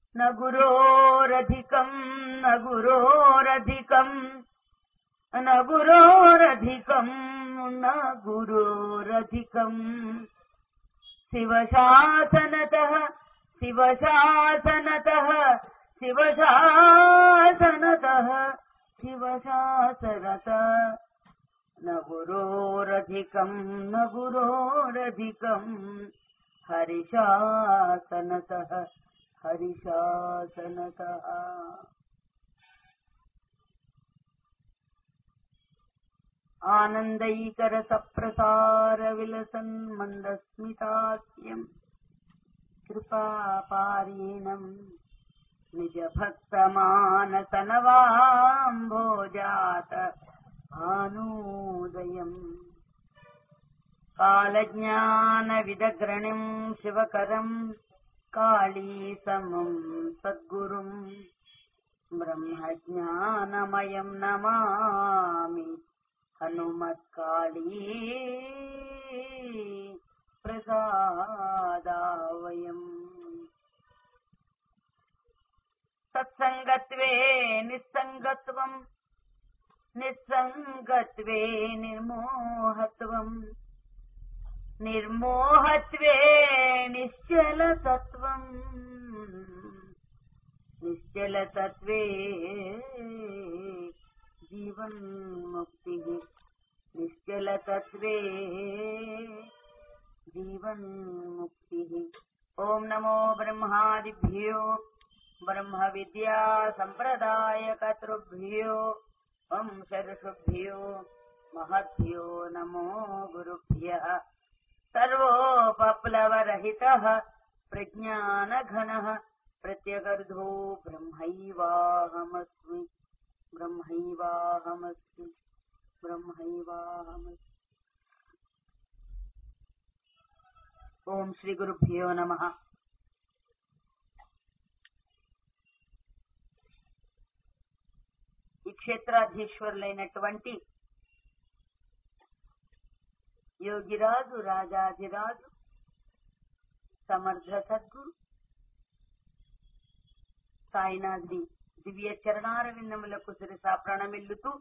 न गुरोरधिकम् न गुरोरधिकम् न गुरोरधिकम् न गुरोरधिकम् शिवशासनतः शिवशासनतः शिवशासनतः शिवशासनत न गुरोरधिकम् न गुरोरधिकम् हरिशासनतः हरिशासनतः आनन्दैकरसप्रसारविलसन् मन्दस्मिताख्यम् कृपापारीणम् निजभक्तमानसनवाम्भोजात भानोदयम् कालज्ञानविदग्रणिम् शिवकरम् कालीसमम् सद्गुरुम् ब्रह्मज्ञानमयम् नमामि हनुमत्काली प्रसादावयम् सत्सङ्गत्वे निस्सङ्गत्वम् निस्सङ्गत्वे निर्मोहत्वम् निर्मोहत्वे निश्चलतत्त्वम् निश्चलतत्त्वे जीवन्मुक्तिः निश्चलतत्त्वे जीवन्मुक्तिः ॐ नमो ब्रह्मादिभ्यो ब्रह्मविद्या सम्प्रदायकर्तृभ्यो वंशऋषुभ्यो महद्भ्यो नमो गुरुभ्यः सर्वोपप्लवरहितः प्रज्ञानघनः प्रत्यगर्धो ब्रह्मैवाहमस्मि ब्रह्मैवाहमस्मि ब्रह्मैवाहमस्मि ఓం శ్రీ గురుభ్యో నమ ఈ క్షేత్రాధీశ్వరులైనటువంటి యోగిరాజు రాజాధిరాజు సమర్థ సద్గురు సాయినాథుడి దివ్య చరణార విన్నములకు శిరసా ప్రణమిల్లుతూ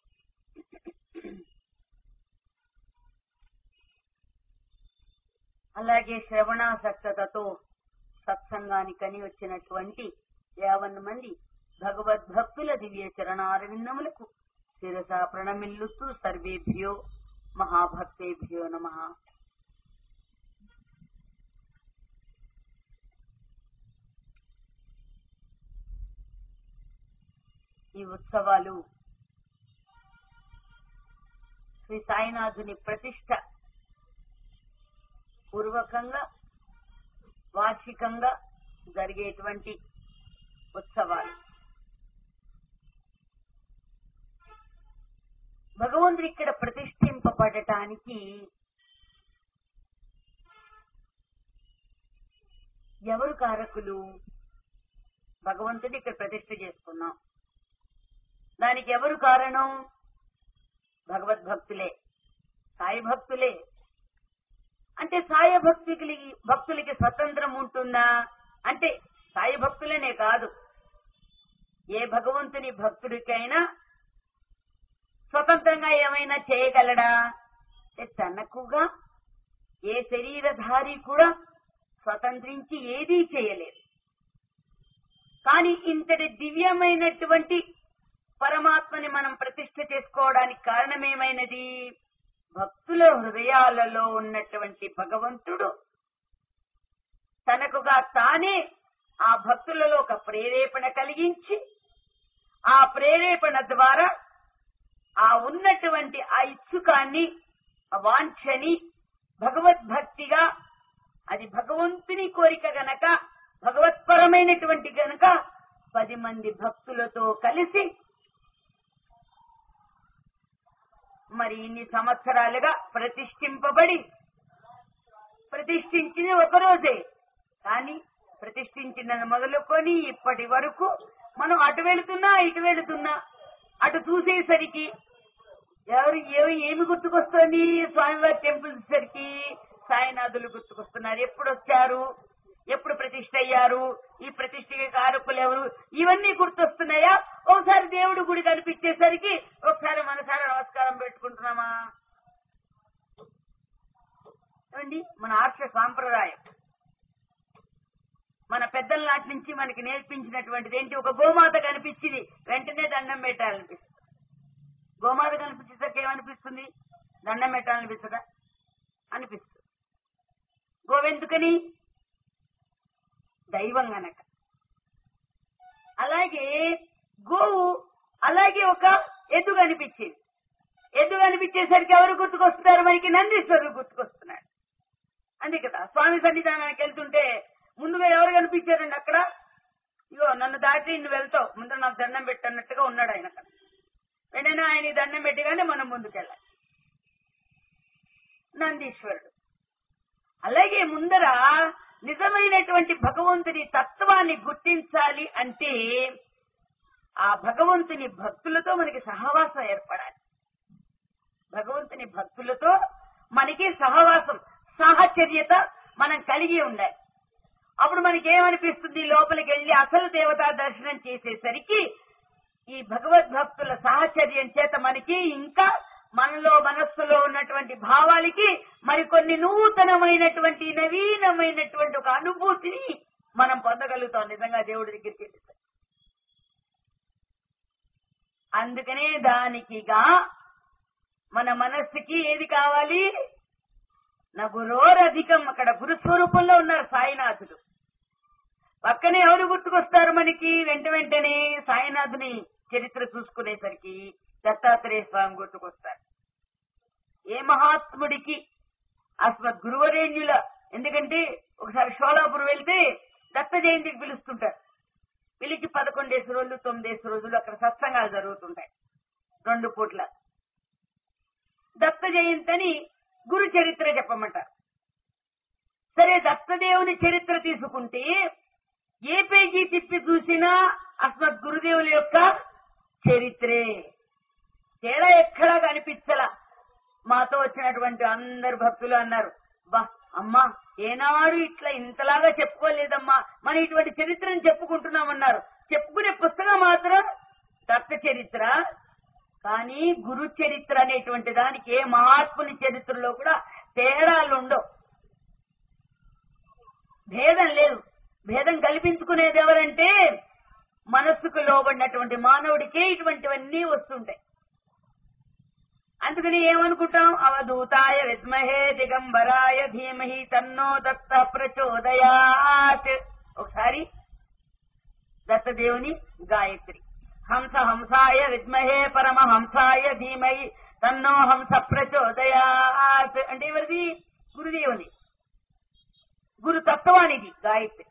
అలాగే శ్రవణాసక్తతతో సత్సంగానికని వచ్చినటువంటి యావన్ మంది భగవద్భక్తుల దివ్య చరణారవిందములకు శిరస ప్రణమిల్లుతూ సర్వేభ్యో మహాభక్తేభ్యో నమ ఈ ఉత్సవాలు శ్రీ సాయినాథుని ప్రతిష్ట పూర్వకంగా వార్షికంగా జరిగేటువంటి ఉత్సవాలు భగవంతుడు ఇక్కడ ప్రతిష్ఠింపబడటానికి ఎవరు కారకులు భగవంతుడి ఇక్కడ ప్రతిష్ఠ చేసుకున్నాం దానికి ఎవరు కారణం భగవద్భక్తులే సాయి భక్తులే అంటే సాయ భక్తులకి భక్తులకి స్వతంత్రం ఉంటుందా అంటే సాయి భక్తులనే కాదు ఏ భగవంతుని భక్తుడికైనా స్వతంత్రంగా ఏమైనా చేయగలడా అంటే తనకుగా ఏ శరీరధారి కూడా స్వతంత్రించి ఏదీ చేయలేదు కానీ ఇంతటి దివ్యమైనటువంటి పరమాత్మని మనం ప్రతిష్ఠ చేసుకోవడానికి కారణమేమైనది భక్తుల హృదయాలలో ఉన్నటువంటి భగవంతుడు తనకుగా తానే ఆ భక్తులలో ఒక ప్రేరేపణ కలిగించి ఆ ప్రేరేపణ ద్వారా ఆ ఉన్నటువంటి ఆ ఇచ్చుకాన్ని ఆ వాంఛని భగవద్భక్తిగా అది భగవంతుని కోరిక గనక భగవత్పరమైనటువంటి గనక పది మంది భక్తులతో కలిసి మరి ఇన్ని సంవత్సరాలుగా ప్రతిష్ఠింపబడి ప్రతిష్ఠించిన ఒక రోజే కానీ ప్రతిష్ఠించిన మొదలుకొని ఇప్పటి వరకు మనం అటు వెళుతున్నా ఇటు వెళుతున్నా అటు చూసేసరికి ఎవరు ఏమి ఏమి గుర్తుకొస్తుంది స్వామివారి టెంపుల్ సరికి సాయినాథులు గుర్తుకొస్తున్నారు ఎప్పుడు వచ్చారు ఎప్పుడు ప్రతిష్ఠ అయ్యారు ఈ ప్రతిష్ఠకి కారకులు ఎవరు ఇవన్నీ గుర్తొస్తున్నాయా ఒకసారి దేవుడి గుడి కనిపించేసరికి ఒకసారి మనసారా నమస్కారం పెట్టుకుంటున్నామా ఏమండి మన ఆర్ష సాంప్రదాయం మన పెద్దల నాటి నుంచి మనకి నేర్పించినటువంటిది ఏంటి ఒక గోమాత కనిపించింది వెంటనే దండం పెట్టాలనిపిస్తుంది గోమాత కనిపించేసరికి ఏమనిపిస్తుంది దండం పెట్టాలనిపిస్తుందా అనిపిస్తుంది గోవెందుకని దైవం గనక అలాగే గోవు అలాగే ఒక ఎద్దు కనిపించింది ఎద్దు కనిపించేసరికి ఎవరు గుర్తుకొస్తున్నారు మనకి నందీశ్వరుడు గుర్తుకొస్తున్నాడు అంతే కదా స్వామి సన్నిధానానికి వెళ్తుంటే ముందుగా ఎవరు కనిపించారండి అక్కడ ఇగో నన్ను దాటి నువ్వు వెళ్తావు ముందు నాకు దండం పెట్టన్నట్టుగా ఉన్నాడు ఆయన అక్కడ వెంటనే ఆయన దండం పెట్టగానే మనం ముందుకెళ్ళాలి నందీశ్వరుడు అలాగే ముందర నిజమైనటువంటి భగవంతుని తత్వాన్ని గుర్తించాలి అంటే ఆ భగవంతుని భక్తులతో మనకి సహవాసం ఏర్పడాలి భగవంతుని భక్తులతో మనకి సహవాసం సాహచర్యత మనం కలిగి ఉండాలి అప్పుడు మనకి ఏమనిపిస్తుంది లోపలికి వెళ్లి అసలు దేవతా దర్శనం చేసేసరికి ఈ భగవద్భక్తుల సాహచర్యం చేత మనకి ఇంకా మనలో మనస్సులో ఉన్నటువంటి భావాలకి మరికొన్ని నూతనమైనటువంటి నవీనమైనటువంటి ఒక అనుభూతిని మనం పొందగలుగుతాం నిజంగా దేవుడి దగ్గరికి వెళ్తే అందుకనే దానికిగా మన మనస్సుకి ఏది కావాలి నా గురోరధికం అక్కడ గురుస్వరూపంలో ఉన్నారు సాయినాథుడు పక్కనే ఎవరు గుర్తుకొస్తారు మనకి వెంట వెంటనే సాయినాథుని చరిత్ర చూసుకునేసరికి దత్తాత్రేయ స్వామి గుర్తుకొస్తారు ఏ మహాత్ముడికి అస్మత్ గురువరేణ్యుల ఎందుకంటే ఒకసారి షోలాపూర్ వెళ్తే దత్త జయంతికి పిలుస్తుంటారు పిలిచి పదకొండేసి రోజులు తొమ్మిదేసి రోజులు అక్కడ సత్సంగాలు జరుగుతుంటాయి రెండు పూట్ల దత్త జయంతి అని గురు చరిత్ర చెప్పమంటారు సరే దత్తదేవుని చరిత్ర తీసుకుంటే ఏ పేజీ తిప్పి చూసినా అస్మత్ గురుదేవుల యొక్క చరిత్రే తేడా ఎక్కడా కనిపించలా మాతో వచ్చినటువంటి అందరు భక్తులు అన్నారు బా అమ్మా ఏనాడు ఇట్లా ఇంతలాగా చెప్పుకోలేదమ్మా మన ఇటువంటి చరిత్రను చెప్పుకుంటున్నామన్నారు చెప్పుకునే పుస్తకం మాత్రం దత్త చరిత్ర కానీ గురు చరిత్ర అనేటువంటి దానికి ఏ మహాత్ముని చరిత్రలో కూడా తేడాలు ఉండవు భేదం లేదు భేదం కల్పించుకునేది ఎవరంటే మనస్సుకు లోబడినటువంటి మానవుడికే ఇటువంటివన్నీ వస్తుంటాయి అందుకని ఏమనుకుంటాం అవధూతాయ విద్మహే దిగంబరాయ ధీమహి తన్నో దత్త ప్రచోదయాత్ ఒకసారి దత్తదేవుని గాయత్రి హంస హంసాయ విద్మహే పరమ హంసాయ ధీమహి తన్నో హంస ప్రచోదయాత్ అంటే ఎవరిది గురుదేవుని గురు తత్వానిది గాయత్రి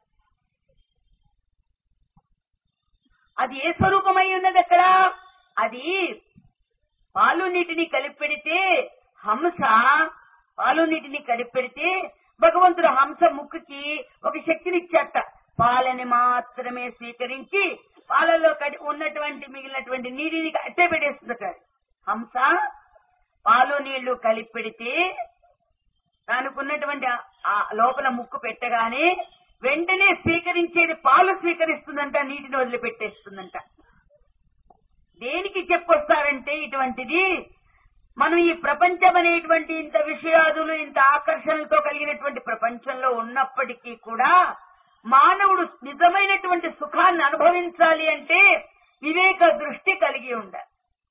అది ఏ స్వరూపమై ఉన్నది అక్కడ అది పాలు నీటిని కలిపి పెడితే హంస పాలు నీటిని కలిపి పెడితే భగవంతుడు హంస ముక్కుకి ఒక శక్తినిచ్చాట పాలని మాత్రమే స్వీకరించి పాలలో కడి ఉన్నటువంటి మిగిలినటువంటి నీటిని అట్టే పెట్టేస్తుందట హంస పాలు నీళ్లు కలిపి పెడితే దానికి ఉన్నటువంటి ఆ- ఆ లోపల ముక్కు పెట్టగానే వెంటనే స్వీకరించేది పాలు స్వీకరిస్తుందంట నీటిని వదిలిపెట్టేస్తుందంట దేనికి చెప్పొస్తారంటే ఇటువంటిది మనం ఈ ప్రపంచం అనేటువంటి ఇంత విషయాదులు ఇంత ఆకర్షణలతో కలిగినటువంటి ప్రపంచంలో ఉన్నప్పటికీ కూడా మానవుడు నిజమైనటువంటి సుఖాన్ని అనుభవించాలి అంటే వివేక దృష్టి కలిగి ఉండాలి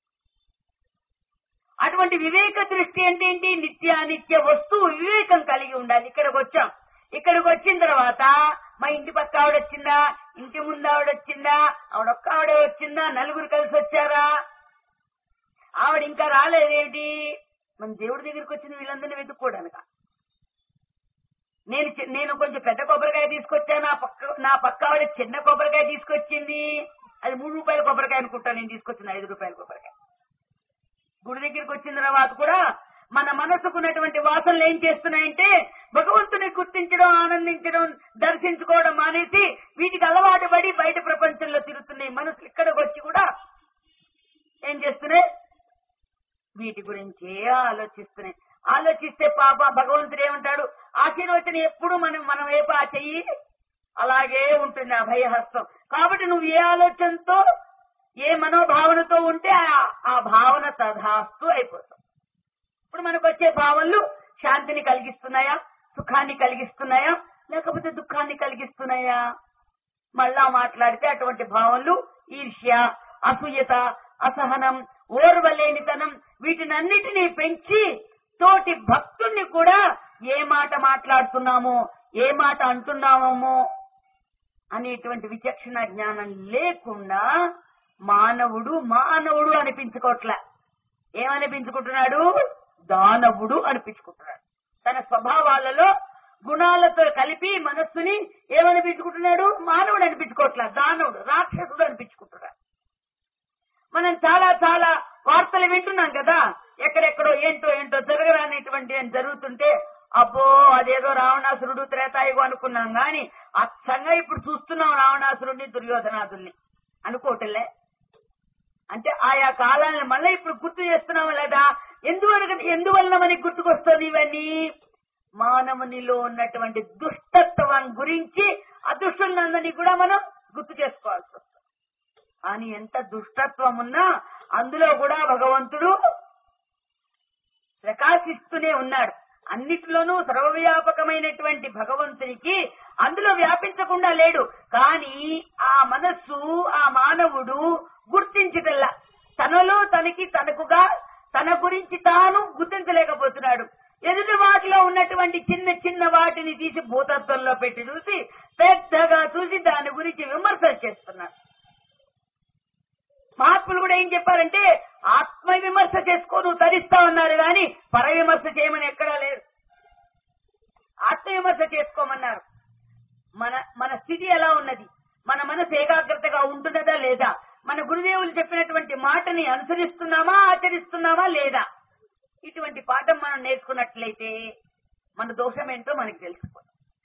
అటువంటి వివేక దృష్టి అంటే ఏంటి నిత్యానిత్య వస్తువు వివేకం కలిగి ఉండాలి ఇక్కడికి వచ్చాం ఇక్కడికి వచ్చిన తర్వాత మా ఇంటి పక్క ఆవిడ వచ్చిందా ఇంటి ముందు ఆవిడ వచ్చిందా ఆవిడొక్క ఆవిడ వచ్చిందా నలుగురు కలిసి వచ్చారా ఆవిడ ఇంకా రాలేదేంటి మన దేవుడి దగ్గరికి వచ్చిన వీళ్ళందరినీ వెతుక్కోవడానిక నేను చి- నేను కొంచెం పెద్ద కొబ్బరికాయ తీసుకొచ్చా నా పక్క నా పక్క ఆవిడ చిన్న కొబ్బరికాయ తీసుకొచ్చింది అది మూడు రూపాయల కొబ్బరికాయ అనుకుంటా నేను తీసుకొచ్చిన ఐదు రూపాయల కొబ్బరికాయ గుడి దగ్గరికి వచ్చిన తర్వాత కూడా మన మనసుకున్నటువంటి వాసనలు ఏం చేస్తున్నాయంటే భగవంతుని గుర్తించడం ఆనందించడం దర్శించుకోవడం మానేసి వీటికి అలవాటు పడి బయట ప్రపంచంలో తిరుగుతున్నాయి మనసు ఇక్కడికి వచ్చి కూడా ఏం చేస్తున్నాయి వీటి గురించే ఆలోచిస్తున్నాయి ఆలోచిస్తే పాప భగవంతుడు ఏమంటాడు ఆశీర్వచనం ఎప్పుడు మనం మనం వైపు ఆ చెయ్యి అలాగే ఉంటుంది అభయహస్తం కాబట్టి నువ్వు ఏ ఆలోచనతో ఏ మనోభావనతో ఉంటే ఆ- ఆ భావన తధాస్తు అయిపోతుంది ఇప్పుడు మనకు వచ్చే భావనలు శాంతిని కలిగిస్తున్నాయా సుఖాన్ని కలిగిస్తున్నాయా లేకపోతే దుఃఖాన్ని కలిగిస్తున్నాయా మళ్ళా మాట్లాడితే అటువంటి భావనలు ఈర్ష్య అసూయత అసహనం ఓర్వలేనితనం వీటినన్నిటినీ పెంచి తోటి భక్తుణ్ణి కూడా ఏ మాట మాట్లాడుతున్నామో ఏ మాట అంటున్నామో అనేటువంటి విచక్షణ జ్ఞానం లేకుండా మానవుడు మానవుడు అనిపించుకోవట్లే ఏమనిపించుకుంటున్నాడు దానవుడు అనిపించుకుంటున్నాడు తన స్వభావాలలో గుణాలతో కలిపి మనస్సుని ఏమనిపించుకుంటున్నాడు మానవుడు అనిపించుకోవట్లే దానవుడు రాక్షసుడు అనిపించుకుంటున్నాడు మనం చాలా చాలా వార్తలు వింటున్నాం కదా ఎక్కడెక్కడో ఏంటో ఏంటో జరగరానిటువంటి ఏం జరుగుతుంటే అబ్బో అదేదో రావణాసురుడు త్రేతాయుగు అనుకున్నాం గాని అచ్చంగా ఇప్పుడు చూస్తున్నాం రావణాసురుడిని దుర్యోధనాథుల్ని అనుకోవటంలే అంటే ఆయా కాలాలను మళ్ళీ ఇప్పుడు గుర్తు చేస్తున్నామా లేదా ఎందువల్ల ఎందువల్ల మనకి గుర్తుకొస్తుంది ఇవన్నీ మానవునిలో ఉన్నటువంటి దుష్టత్వం గురించి అదృష్టందరినీ కూడా మనం గుర్తు చేసుకోవాల్సి వస్తుంది కానీ ఎంత దుష్టత్వం ఉన్నా అందులో కూడా భగవంతుడు ప్రకాశిస్తూనే ఉన్నాడు అన్నిటిలోనూ సర్వవ్యాపకమైనటువంటి భగవంతునికి అందులో వ్యాపించకుండా లేడు కానీ ఆ మనస్సు ఆ మానవుడు గుర్తించగల్లా తనలో తనకి తనకుగా తన గురించి తాను గుర్తించలేకపోతున్నాడు ఎదుటి వాటిలో ఉన్నటువంటి చిన్న చిన్న వాటిని తీసి భూతత్వంలో పెట్టి చూసి పెద్దగా చూసి దాని గురించి విమర్శ చేస్తున్నాడు మహాత్ములు కూడా ఏం చెప్పారంటే ఆత్మ విమర్శ చేసుకో నువ్వు తరిస్తా ఉన్నారు కానీ పర విమర్శ చేయమని ఎక్కడా లేదు ఆత్మ విమర్శ చేసుకోమన్నారు మన మన స్థితి ఎలా ఉన్నది మన మనసు ఏకాగ్రతగా ఉంటున్నదా లేదా మన గురుదేవులు చెప్పినటువంటి మాటని అనుసరిస్తున్నామా ఆచరిస్తున్నామా లేదా ఇటువంటి పాఠం మనం నేర్చుకున్నట్లయితే మన దోషం ఏంటో మనకి తెలిసిపోతుంది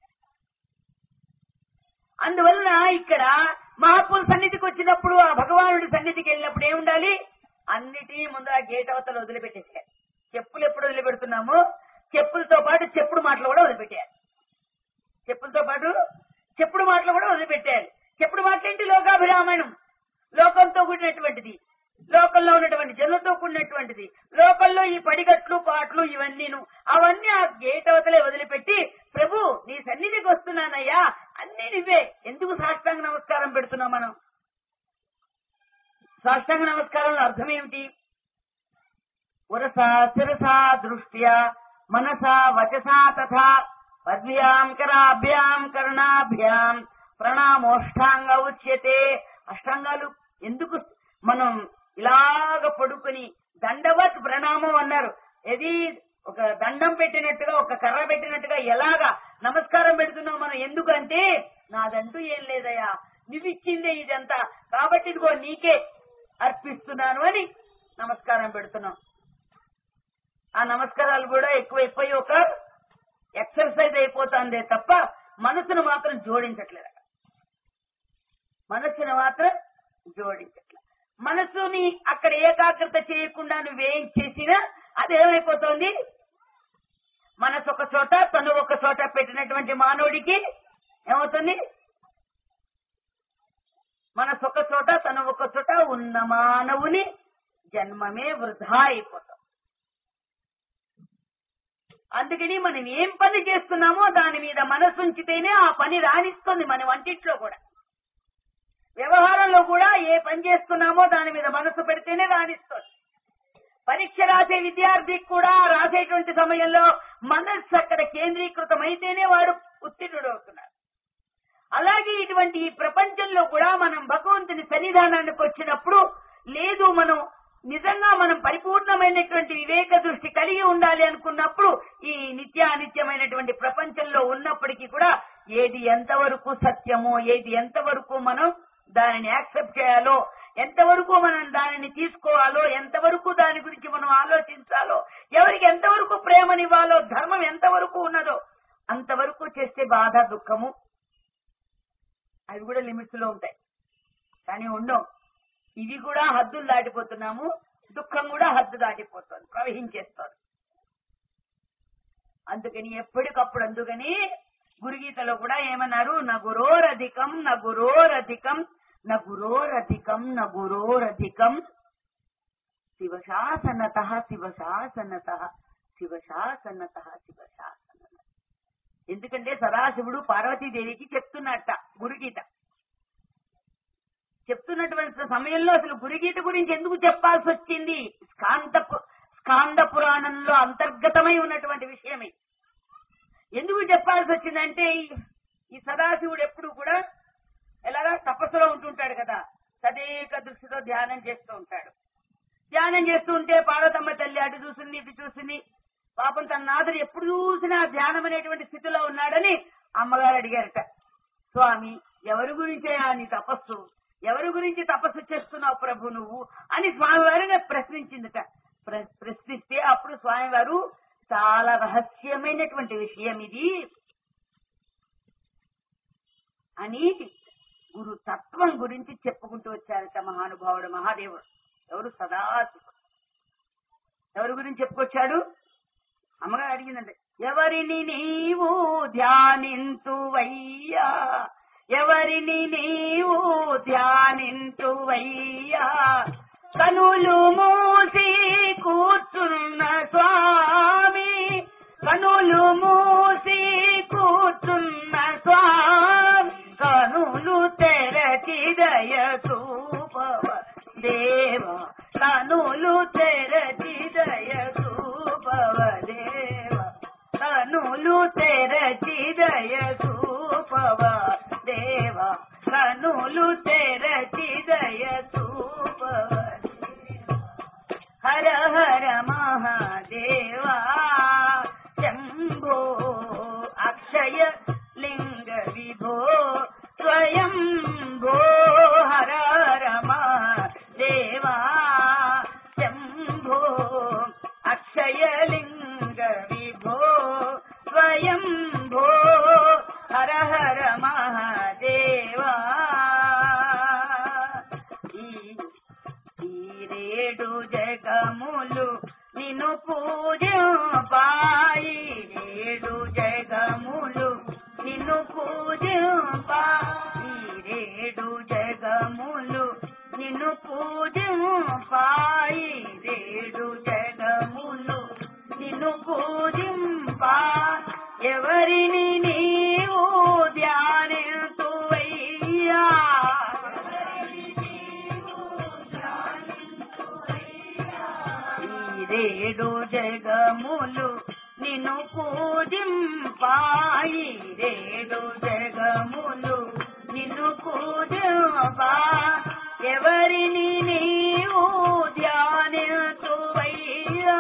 అందువలన ఇక్కడ మహాపుల సన్నిధికి వచ్చినప్పుడు ఆ భగవానుడి సన్నిధికి వెళ్ళినప్పుడు ఏముండాలి అన్నిటినీ ముందు ఆ గేట్ అవతల వదిలిపెట్టేసేయాలి చెప్పులు ఎప్పుడు వదిలిపెడుతున్నామో చెప్పులతో పాటు చెప్పుడు మాటలు కూడా వదిలిపెట్టేయాలి చెప్పులతో పాటు చెప్పుడు మాటలు కూడా వదిలిపెట్టేయాలి చెప్పుడు మాటలు ఏంటి లోకాభిరామాయణం లోకంతో కూడినటువంటిది లోకంలో ఉన్నటువంటి జనులతో కూడినటువంటిది లోకంలో ఈ పడిగట్లు పాటలు ఇవన్నీను అవన్నీ ఆ గేట్ అవతలే వదిలిపెట్టి ప్రభు నీ సన్నిధికి వస్తున్నానయ్యా అన్ని నువ్వే ఎందుకు సాష్టాంగ నమస్కారం పెడుతున్నాం మనం సాష్టాంగ నమస్కారంలో అర్థం ఏమిటి ఉరసా శిరసా దృష్ట్యా మనసా వచసా తథా పద్భ్యాం కరాభ్యాం కర్ణాభ్యాం ప్రణామోష్టాంగ ఉచ్యతే అష్టాంగాలు ఎందుకు మనం ఇలాగ పడుకుని దండవత్ ప్రణామం అన్నారు ఇది ఒక దండం పెట్టినట్టుగా ఒక కర్ర పెట్టినట్టుగా ఎలాగా నమస్కారం పెడుతున్నాం మనం ఎందుకంటే నాదంటూ ఏం లేదయ్యా నువ్విచ్చిందే ఇదంతా కాబట్టి ఇదిగో నీకే అర్పిస్తున్నాను అని నమస్కారం పెడుతున్నాం ఆ నమస్కారాలు కూడా ఎక్కువైపోయి ఒక ఎక్సర్సైజ్ అయిపోతుందే తప్ప మనసును మాత్రం జోడించట్లేదు అక్కడ. మనస్సును మాత్రం జోడించట్లేదు మనస్సుని అక్కడ ఏకాగ్రత చేయకుండా నువ్వేం చేసినా అది ఏమైపోతుంది మనసు ఒక చోట తను ఒక చోట పెట్టినటువంటి మానవుడికి ఏమవుతుంది మనసు ఒక చోట తను ఒక చోట ఉన్న మానవుని జన్మమే వృధా అయిపోతుంది అందుకని మనం ఏం పని చేస్తున్నామో దాని మీద మనసు ఉంచితేనే ఆ పని రాణిస్తుంది మన వంటింట్లో కూడా వ్యవహారంలో కూడా ఏ పని చేస్తున్నామో దాని మీద మనసు పెడితేనే రాణిస్తుంది పరీక్ష రాసే విద్యార్థికి కూడా రాసేటువంటి సమయంలో మనస్సు అక్కడ కేంద్రీకృతమైతేనే వాడు ఉత్తీర్ణుడు అవుతున్నాడు అలాగే ఇటువంటి ఈ ప్రపంచంలో కూడా మనం భగవంతుని సన్నిధానానికి వచ్చినప్పుడు లేదు మనం నిజంగా మనం పరిపూర్ణమైనటువంటి వివేక దృష్టి కలిగి ఉండాలి అనుకున్నప్పుడు ఈ నిత్య అనిత్యమైనటువంటి ప్రపంచంలో ఉన్నప్పటికీ కూడా ఏది ఎంతవరకు సత్యమో ఏది ఎంతవరకు మనం దానిని యాక్సెప్ట్ చేయాలో ఎంతవరకు మనం దానిని తీసుకోవాలో ఎంతవరకు దాని గురించి మనం ఆలోచించాలో ఎవరికి ఎంతవరకు ప్రేమనివ్వాలో ధర్మం ఎంతవరకు ఉన్నదో అంతవరకు చేస్తే బాధ దుఃఖము అవి కూడా లిమిట్స్ లో ఉంటాయి కానీ ఉండవు ఇవి కూడా హద్దులు దాటిపోతున్నాము దుఃఖం కూడా హద్దు దాటిపోతుంది ప్రవహించేస్తుంది అందుకని ఎప్పటికప్పుడు అందుకని గురుగీతలో కూడా ఏమన్నారు నగురోరధికం నగురోరధికం నగురోరధికం నగురోరధికం శివశాసనత శివశాసనత శివశాసనత శివశాసనత ఎందుకంటే సదాశివుడు పార్వతీదేవికి చెప్తున్నట్ట గురుగీత చెప్తున్నటువంటి సమయంలో అసలు గురుగీత గురించి ఎందుకు చెప్పాల్సి వచ్చింది స్కాంత పు- స్కాంద పురాణంలో అంతర్గతమై ఉన్నటువంటి విషయమే ఎందుకు చెప్పాల్సి వచ్చిందంటే ఈ- ఈ సదాశివుడు ఎప్పుడు కూడా ఎలాగా తపస్సులో ఉంటుంటాడు కదా సదేక దృష్టితో ధ్యానం చేస్తూ ఉంటాడు ధ్యానం చేస్తూ ఉంటే పార్వతమ్మ తల్లి అటు చూసింది ఇటు చూసింది పాపం తన నాదుడు ఎప్పుడు చూసినా ధ్యానం అనేటువంటి స్థితిలో ఉన్నాడని అమ్మగారు అడిగారట స్వామి ఎవరి గురించే నీ తపస్సు ఎవరి గురించి తపస్సు చేస్తున్నావు ప్రభు నువ్వు అని స్వామివారిని ప్రశ్నించిందిట ప్ర- ప్రశ్నిస్తే అప్పుడు స్వామివారు చాలా రహస్యమైనటువంటి విషయం ఇది అని గురు తత్వం గురించి చెప్పుకుంటూ వచ్చారట మహానుభావుడు మహాదేవుడు ఎవరు సదాశివుడు ఎవరి గురించి చెప్పుకొచ్చాడు అమ్మగారు అడిగిందంటే ఎవరిని నీవు ధ్యానింతువయ్యా ఎవరిని నీవు ధ్యానింతువయ్యా కనులు మూసి కూర్చున్న స్వామి కనులు మూసి కూర్చున్న స్వామి కనులు తెరచి దయ చూపవ దేవ కనులు తెరచి దయ చూపవ దేవ కనులు తెరచి దయ చూపవ దేవ కనులు తెరచి దయ చూపవ హర హర మహాదేవా శంభో అక్షయ లింగ విభో స్వయం భో హర హర మహాదేవా శంభో అక్షయ లింగ విభో స్వయం భో హర హర మహాదేవా ఈ ఈరేడు జగములు నిన్ను పూజింపాయి ఏడు జగములు నిన్ను పూజింపాయి రేడు జగములు నిన్ను పూజింపాయి రేడు జగములు నిన్ను పూజింపా ఎవరిని నీవు ధ్యానింతువయ్యా ఈరేడు జగములు నిన్ను పూజింపాయి రేడు జగములు నిన్ను పూజింపా ఎవరిని నీవు ధ్యానించువయ్యా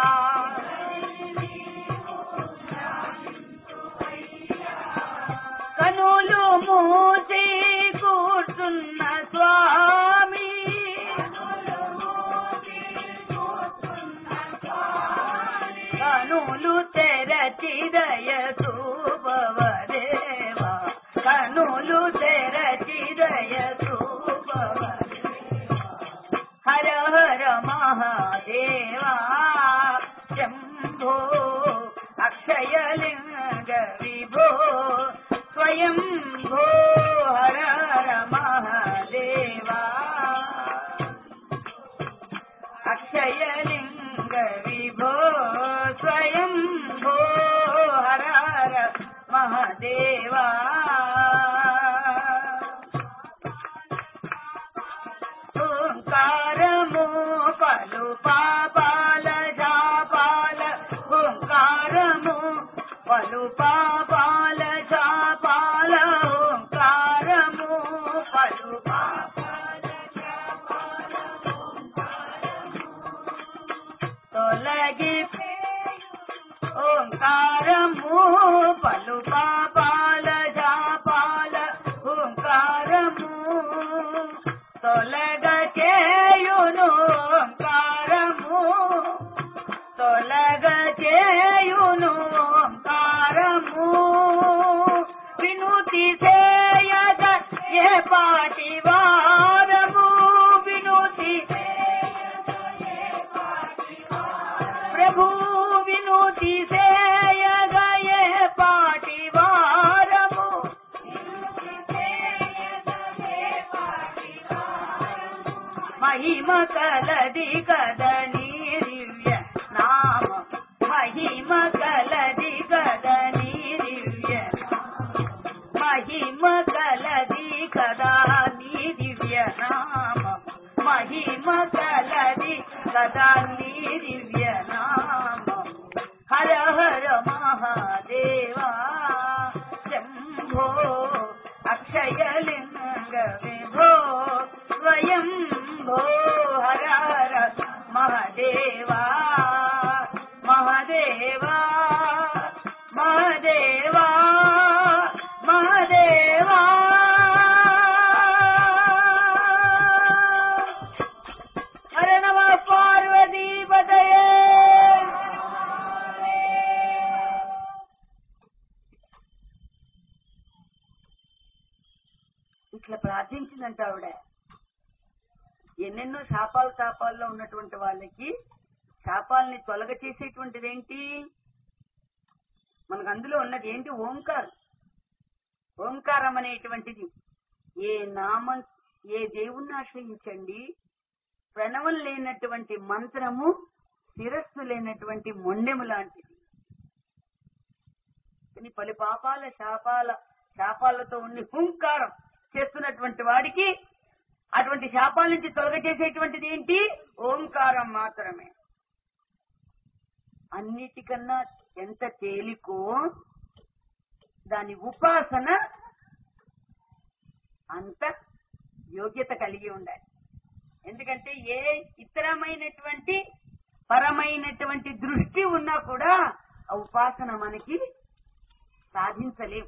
కనులు మూసి కూర్చున్న స్వామి కనులు తెరచి దయ చూపవ దేవా కనులు తెరచి దయ చూపవ హర హర మహాదేవా శంభో అక్షయలింగ విభో స్వయం భో హర హర మహాదేవా అక్షయలింగ విభో స్వయం భో హర హర మహాదేవా ఓంకారము పలు పాపాల జాపాల ఓంకారము పలు పాపాల జాపాల ఓంకారము పలు పాపాల తొలగి ఓంకారము పలు పాపాల జాపాల ఓంకారము తొలగ చేయును ఓంకారము తొలగ చేయును ఓంకారము వినుతి చేయగ ఏ పాటి వారము వినుతి ప్రభు వినుతి సేయగయే పాటి వారము మహిమ కలది కదని దివ్య నామం మహిమ కలది కదని దివ్య మహిమ కలది కదా నీ దివ్య నామం మహిమ కలది కదా నీ దివ్య నామం హర హర మహాదేవా శంభో అక్షయలింగ విభో స్వయం భో హర హర మహదేవా మహదేవా మహదేవా మహదేవా హర నమ పార్వతీ పదయే ఇట్లా ప్రార్థించిందంట ఆవిడ ఎన్నెన్నో శాపాలు శాపాల్లో ఉన్నటువంటి వాళ్ళకి శాపాలని తొలగ చేసేటువంటిది ఏంటి మనకు అందులో ఉన్నది ఏంటి ఓంకారం ఓంకారం అనేటువంటిది ఏ నామం ఏ దేవుణ్ణి ఆశ్రయించండి ప్రణవం లేనటువంటి మంత్రము శిరస్సు లేనటువంటి మొండెము లాంటిది కానీ పలు పాపాల శాపాల శాపాలతో ఉండి హుంకారం చేస్తున్నటువంటి వాడికి అటువంటి శాపాల నుంచి తొలగ చేసేటువంటిది ఏంటి ఓంకారం మాత్రమే అన్నిటికన్నా ఎంత తేలికో దాని ఉపాసన అంత యోగ్యత కలిగి ఉండాలి ఎందుకంటే ఏ ఇతరమైనటువంటి పరమైనటువంటి దృష్టి ఉన్నా కూడా ఆ ఉపాసన మనకి సాధించలేం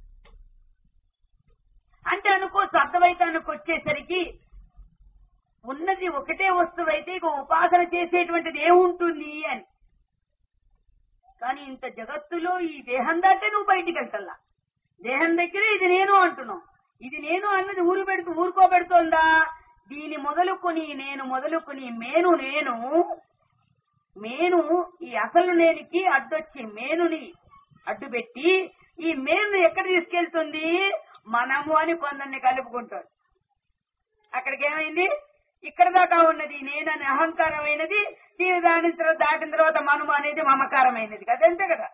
అంటే అనుకో అద్వైతానికి వచ్చేసరికి ఉన్నది ఒకటే వస్తువు అయితే ఇక ఉపాసన చేసేటువంటిది ఏముంటుంది అని కానీ ఇంత జగత్తులో ఈ దేహం దాటే నువ్వు బయటికి వెళ్తల్లా దేహం దగ్గరే ఇది నేను అంటున్నావు ఇది నేను అన్నది ఊరు పెడుతూ ఊరుకోబెడుతోందా దీని మొదలుకొని నేను మొదలుకొని మేను నేను మేను ఈ అసలు నేనికి అడ్డొచ్చి మేనుని అడ్డు పెట్టి ఈ మేను ఎక్కడ తీసుకెళ్తుంది మనము అని కొందరిని కలుపుకుంటాడు అక్కడికి ఏమైంది ఇక్కడ దాకా ఉన్నది నేనని అహంకారమైనది దీని దాని తర్వాత దాటిన తర్వాత మనము అనేది మమకారమైనది కదా అంతే కదా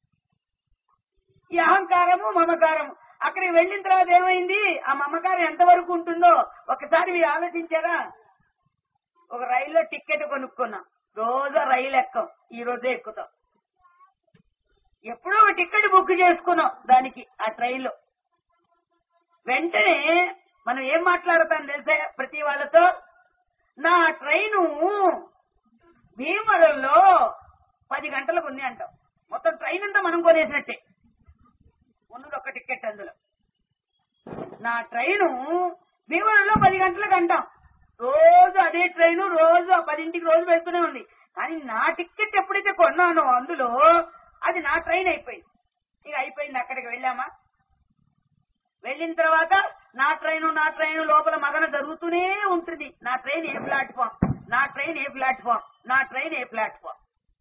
ఈ అహంకారము మమకారము అక్కడికి వెళ్ళిన తర్వాత ఏమైంది ఆ మమకారం ఎంతవరకు ఉంటుందో ఒకసారి మీరు ఆలోచించారా ఒక రైల్లో టికెట్ కొనుక్కున్నాం రోజు రైలు ఎక్కం ఈ రోజే ఎక్కుతాం ఎప్పుడో ఒక టికెట్ బుక్ చేసుకున్నాం దానికి ఆ ట్రైన్ లో వెంటనే మనం ఏం మాట్లాడతాం తెలుసా ప్రతి వాళ్ళతో నా ట్రైను భీమవరంలో పది గంటలకు ఉంది అంటాం మొత్తం ట్రైన్ అంతా మనం కొనేసినట్టే ఉన్నది ఒక టికెట్ అందులో నా ట్రైను భీమవరంలో పది గంటలకు అంటాం రోజు అదే ట్రైను రోజు ఆ పదింటికి రోజు వెళ్తూనే ఉంది కానీ నా టికెట్ ఎప్పుడైతే కొన్నానో అందులో అది నా ట్రైన్ అయిపోయింది ఇక అయిపోయింది అక్కడికి వెళ్ళామా వెళ్ళిన తర్వాత నా ట్రైన్ నా ట్రైన్ లోపల మగన జరుగుతూనే ఉంటుంది నా ట్రైన్ ఏ ప్లాట్ఫామ్ నా ట్రైన్ ఏ ప్లాట్ఫామ్ నా ట్రైన్ ఏ ప్లాట్ఫామ్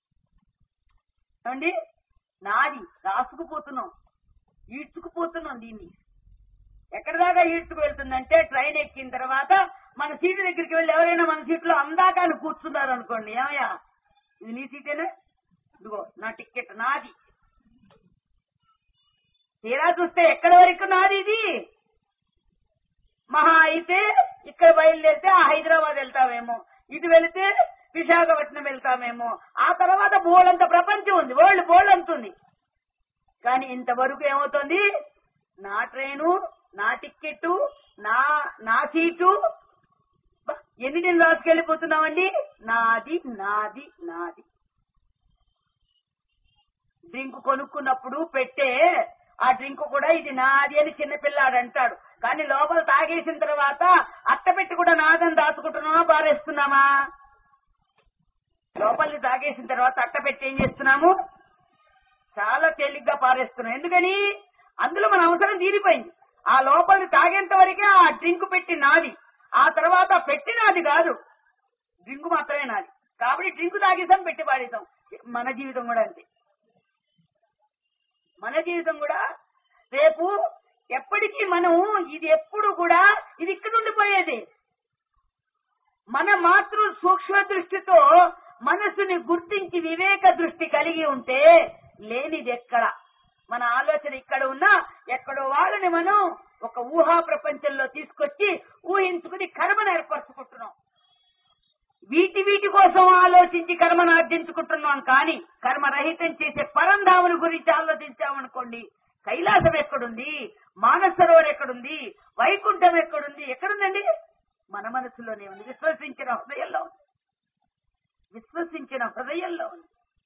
ఏమండి నాది రాసుకుపోతున్నాం ఈడ్చుకుపోతున్నాం దీన్ని ఎక్కడి దాకా ఈడ్చుకు వెళ్తుందంటే ట్రైన్ ఎక్కిన తర్వాత మన సీటు దగ్గరికి వెళ్ళి ఎవరైనా మన సీట్లో అందాకాలు కూర్చున్నారు అనుకోండి ఏమయ్యా ఇది నీ సీటేనా ఇదిగో నా టికెట్ నాది తీరా చూస్తే ఎక్కడి వరకు నాది ఇది మహా అయితే ఇక్కడ బయలుదేరితే ఆ హైదరాబాద్ వెళ్తామేమో ఇది వెళితే విశాఖపట్నం వెళ్తామేమో ఆ తర్వాత బోలంత ప్రపంచం ఉంది వరల్డ్ బోల్ అంతుంది కానీ ఇంతవరకు ఏమవుతుంది నా ట్రైను నా టిక్కెట్ నా నా సీటు బా, ఎన్ని నేను రాసుకెళ్ళిపోతున్నామండి నాది నాది నాది డ్రింక్ కొనుక్కున్నప్పుడు పెట్టే ఆ డ్రింక్ కూడా ఇది నాది అని చిన్నపిల్లాడు అంటాడు కానీ లోపల తాగేసిన తర్వాత అట్ట పెట్టి కూడా నాదని దాచుకుంటున్నామా బారేస్తున్నామా లోపలిని తాగేసిన తర్వాత అట్ట పెట్టి ఏం చేస్తున్నాము చాలా తేలిగ్గా పారేస్తున్నాం ఎందుకని అందులో మన అవసరం తీరిపోయింది ఆ లోపలిని తాగేంత వరకే ఆ డ్రింక్ పెట్టి నాది ఆ తర్వాత పెట్టి నాది కాదు డ్రింక్ మాత్రమే నాది కాబట్టి డ్రింక్ తాగేసాం పెట్టి పాడేసాం మన జీవితం కూడా అంతే మన జీవితం కూడా రేపు ఎప్పటికీ మనం ఇది ఎప్పుడు కూడా ఇది ఇక్కడ ఉండిపోయేది మన మాతృ సూక్ష్మ దృష్టితో మనసుని గుర్తించి వివేక దృష్టి కలిగి ఉంటే లేనిది ఎక్కడ మన ఆలోచన ఇక్కడ ఉన్నా ఎక్కడో వాళ్ళని మనం ఒక ఊహా ప్రపంచంలో తీసుకొచ్చి ఊహించుకుని కర్మను ఏర్పరచుకుంటున్నాం వీటి వీటి కోసం ఆలోచించి కర్మను ఆర్జించుకుంటున్నాం కానీ కర్మరహితం చేసే పరంధాముని గురించి ఆలోచించామనుకోండి కైలాసం ఎక్కడుంది మానసరోవర్ ఎక్కడుంది వైకుంఠం ఎక్కడుంది ఎక్కడుందండి మన మనసులోనే ఉంది విశ్వసించిన హృదయంలో ఉంది విశ్వసించిన హృదయంలో ఉంది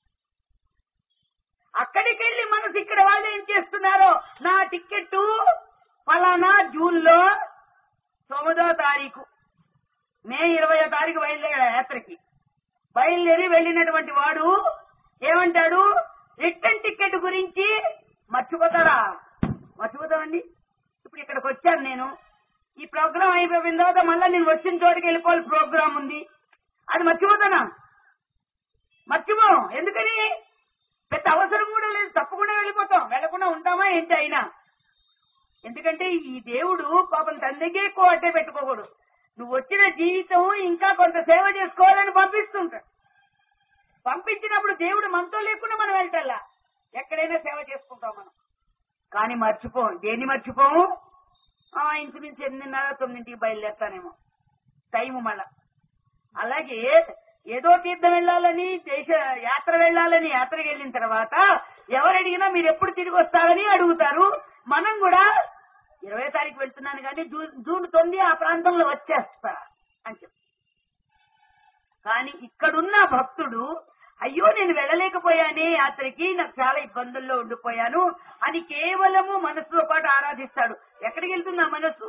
అక్కడికి వెళ్ళి మనసు ఇక్కడ వాళ్ళు ఏం చేస్తున్నారో నా టికెట్ ఫలానా జూన్ లో తొమ్మిదో తారీఖు మే ఇరవయో తారీఖు బయలుదేరాడు యాత్రకి బయలుదేరి వెళ్ళినటువంటి వాడు ఏమంటాడు రిటర్న్ టికెట్ గురించి మర్చిపోతారా మర్చిపోతామండి ఇప్పుడు ఇక్కడికి వచ్చాను నేను ఈ ప్రోగ్రామ్ అయిపోయిన తర్వాత మళ్ళీ నేను వచ్చిన చోటుకి వెళ్ళిపోవాలి ప్రోగ్రామ్ ఉంది అది మర్చిపోతానా మర్చిపో ఎందుకని పెద్ద అవసరం కూడా లేదు తప్పకుండా వెళ్ళిపోతాం వెళ్లకుండా ఉంటామా ఏంటి అయినా ఎందుకంటే ఈ దేవుడు పాపం తండ్రికే ఎక్కువ అట్టే పెట్టుకోకూడదు నువ్వు వచ్చిన జీవితం ఇంకా కొంత సేవ చేసుకోవాలని పంపిస్తుంటాడు పంపించినప్పుడు దేవుడు మనతో లేకుండా మనం వెళ్తాలా ఎక్కడైనా సేవ చేసుకుంటాం మనం కానీ మర్చిపోం దేన్ని మర్చిపోము ఆ, ఇంచుమించు ఎనిమిదిన్నర తొమ్మిదింటికి బయలుదేరుతానేమో టైము మళ్ళా అలాగే ఏదో తీర్థం వెళ్ళాలని దేశ యాత్ర వెళ్ళాలని యాత్రకి వెళ్ళిన తర్వాత ఎవరు అడిగినా మీరు ఎప్పుడు తిరిగి వస్తారని అడుగుతారు మనం కూడా ఇరవై తారీఖు వెళ్తున్నాను కానీ జూన్ జూన్ తొమ్మిది ఆ ప్రాంతంలో వచ్చేస్తా అని చెప్పి కానీ ఇక్కడున్న భక్తుడు అయ్యో నేను వెళ్ళలేకపోయానే యాత్రకి నాకు చాలా ఇబ్బందుల్లో ఉండిపోయాను అని కేవలము మనసుతో పాటు ఆరాధిస్తాడు ఎక్కడికి వెళ్తుంది ఆ మనసు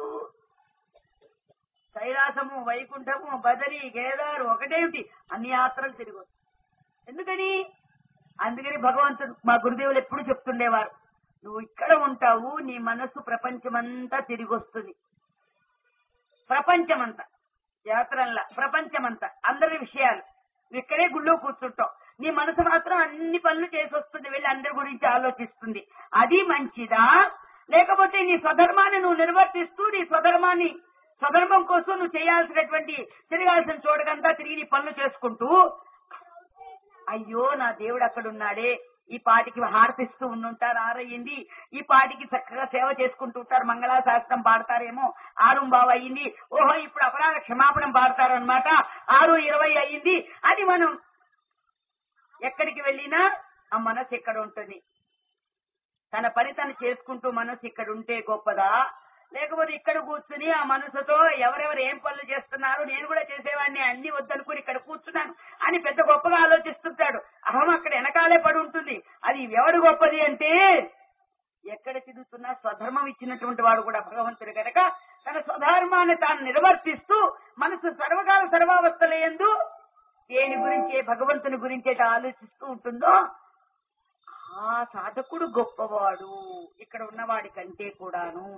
కైలాసము వైకుంఠము బదరి కేదారు ఒకటేమిటి అన్ని యాత్రలు తిరిగి వస్తాయి. ఎందుకని అందుకని భగవంతుడు మా గురుదేవులు ఎప్పుడు చెప్తుండేవారు నువ్వు ఇక్కడ ఉంటావు నీ మనస్సు ప్రపంచమంతా తిరిగి వస్తుంది ప్రపంచమంతా యాత్రల్లా ప్రపంచమంతా అందరి విషయాలు నువ్వు ఇక్కడే గుళ్ళో కూర్చుంటావు నీ మనసు మాత్రం అన్ని పనులు చేసి వస్తుంది వెళ్ళి అందరి గురించి ఆలోచిస్తుంది అది మంచిదా లేకపోతే నీ స్వధర్మాన్ని నువ్వు నిర్వర్తిస్తూ నీ స్వధర్మాన్ని స్వధర్మం కోసం నువ్వు చేయాల్సినటువంటి తిరగాల్సిన చోటకంతా తిరిగి నీ పనులు చేసుకుంటూ అయ్యో నా దేవుడు అక్కడ ఉన్నాడే ఈ పాటికి హారతిస్తూ ఉండుంటారు ఆరయ్యింది ఈ పాటికి చక్కగా సేవ చేసుకుంటూ ఉంటారు మంగళాశాస్త్రం పాడతారేమో ఆరు బావ అయ్యింది ఓహో ఇప్పుడు అపరాధ క్షమాపణం పాడతారు అనమాట ఆరు ఇరవై అయ్యింది అని మనం ఎక్కడికి వెళ్ళినా ఆ మనసు ఎక్కడ ఉంటుంది తన పని తను చేసుకుంటూ మనసు ఇక్కడ ఉంటే గొప్పదా లేకపోతే ఇక్కడ కూర్చుని ఆ మనసుతో ఎవరెవరు ఏం పనులు చేస్తున్నారు నేను కూడా చేసేవాడిని అన్ని వద్దనుకుని ఇక్కడ కూర్చున్నాను అని పెద్ద గొప్పగా ఆలోచిస్తుంటాడు అహం అక్కడ వెనకాలే పడి ఉంటుంది అది ఎవడు గొప్పది అంటే ఎక్కడ తిరుగుతున్నా స్వధర్మం ఇచ్చినటువంటి వాడు కూడా భగవంతుడు కనుక తన స్వధర్మాన్ని తాను నిర్వర్తిస్తూ మనసు సర్వకాల సర్వావస్థలయందు దేని గురించి భగవంతుని గురించి అయితే ఆలోచిస్తూ ఉంటుందో ఆ సాధకుడు గొప్పవాడు ఇక్కడ ఉన్నవాడి కంటే కూడాను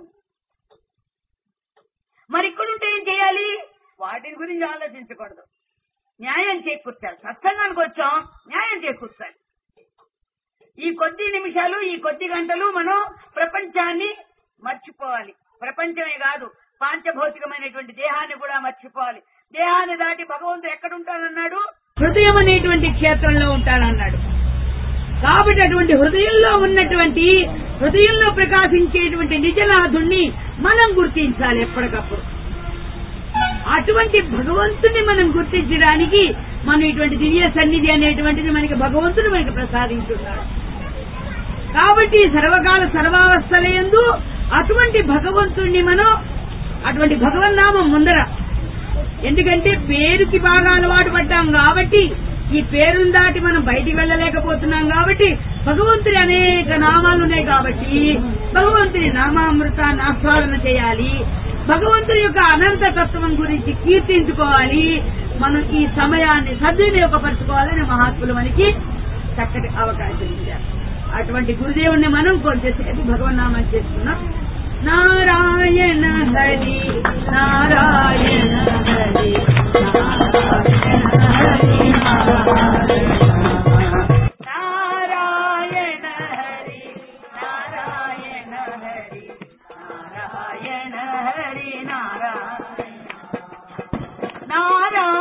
మరి ఇక్కడుంటే ఏం చేయాలి వాటిని గురించి ఆలోచించకూడదు న్యాయం చేకూర్చాలి సత్సంగానికి వచ్చాం న్యాయం చేకూర్చాలి ఈ కొద్ది నిమిషాలు ఈ కొద్ది గంటలు మనం ప్రపంచాన్ని మర్చిపోవాలి ప్రపంచమే కాదు పాంచభౌతికమైనటువంటి దేహాన్ని కూడా మర్చిపోవాలి దేహాన్ని దాటి భగవంతుడు ఎక్కడుంటానన్నాడు హృదయం అనేటువంటి క్షేత్రంలో ఉంటానన్నాడు కాబట్టి అటువంటి హృదయంలో ఉన్నటువంటి హృదయంలో ప్రకాశించేటువంటి నిజనాథుణ్ణి మనం గుర్తించాలి ఎప్పటికప్పుడు అటువంటి భగవంతుని మనం గుర్తించడానికి మనం ఇటువంటి దివ్య సన్నిధి అనేటువంటిది మనకి భగవంతుడు మనకి ప్రసాదించున్నాడు కాబట్టి సర్వకాల సర్వావస్థలయందు అటువంటి భగవంతుణ్ణి మనం అటువంటి భగవన్నామం ముందర ఎందుకంటే పేరుకి బాగా అలవాటు పడ్డాం కాబట్టి ఈ పేరును దాటి మనం బయటికి వెళ్ళలేకపోతున్నాం కాబట్టి భగవంతుడి అనేక నామాలు ఉన్నాయి కాబట్టి భగవంతుడి నామామృతాన్ని ఆస్వాదన చేయాలి భగవంతుడి యొక్క అనంత తత్వం గురించి కీర్తించుకోవాలి మనం ఈ సమయాన్ని సద్వినియోగపరచుకోవాలని మహాత్ములు మనకి చక్కటి అవకాశం ఇచ్చారు అటువంటి గురుదేవుణ్ణి మనం కొంచెంసేపు భగవన్నామం చేస్తున్నాం నారాయణ హరి నారాయణ హరి నారాయణ హరి నారాయణ హరి నారాయణ హరి నారాయణ హరి నారాయణ నారాయణ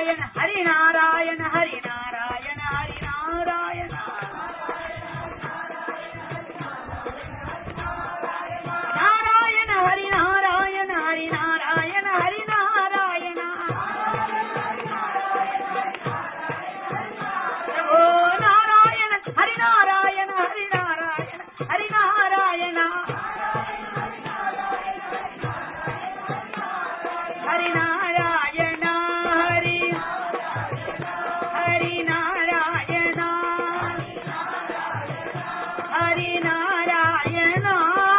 నారాయణ హరి నారాయణ హరి నారాయణ హరి నారాయణ నారాయణ హరి నారాయణ హరి నారాయణ హరి నారాయణ ఓ నారాయణ హరి నారాయణ హరి నారాయణ హరి నారాయణ హరి నారాయణ హరి హరి నారాయణ హరి నారాయణ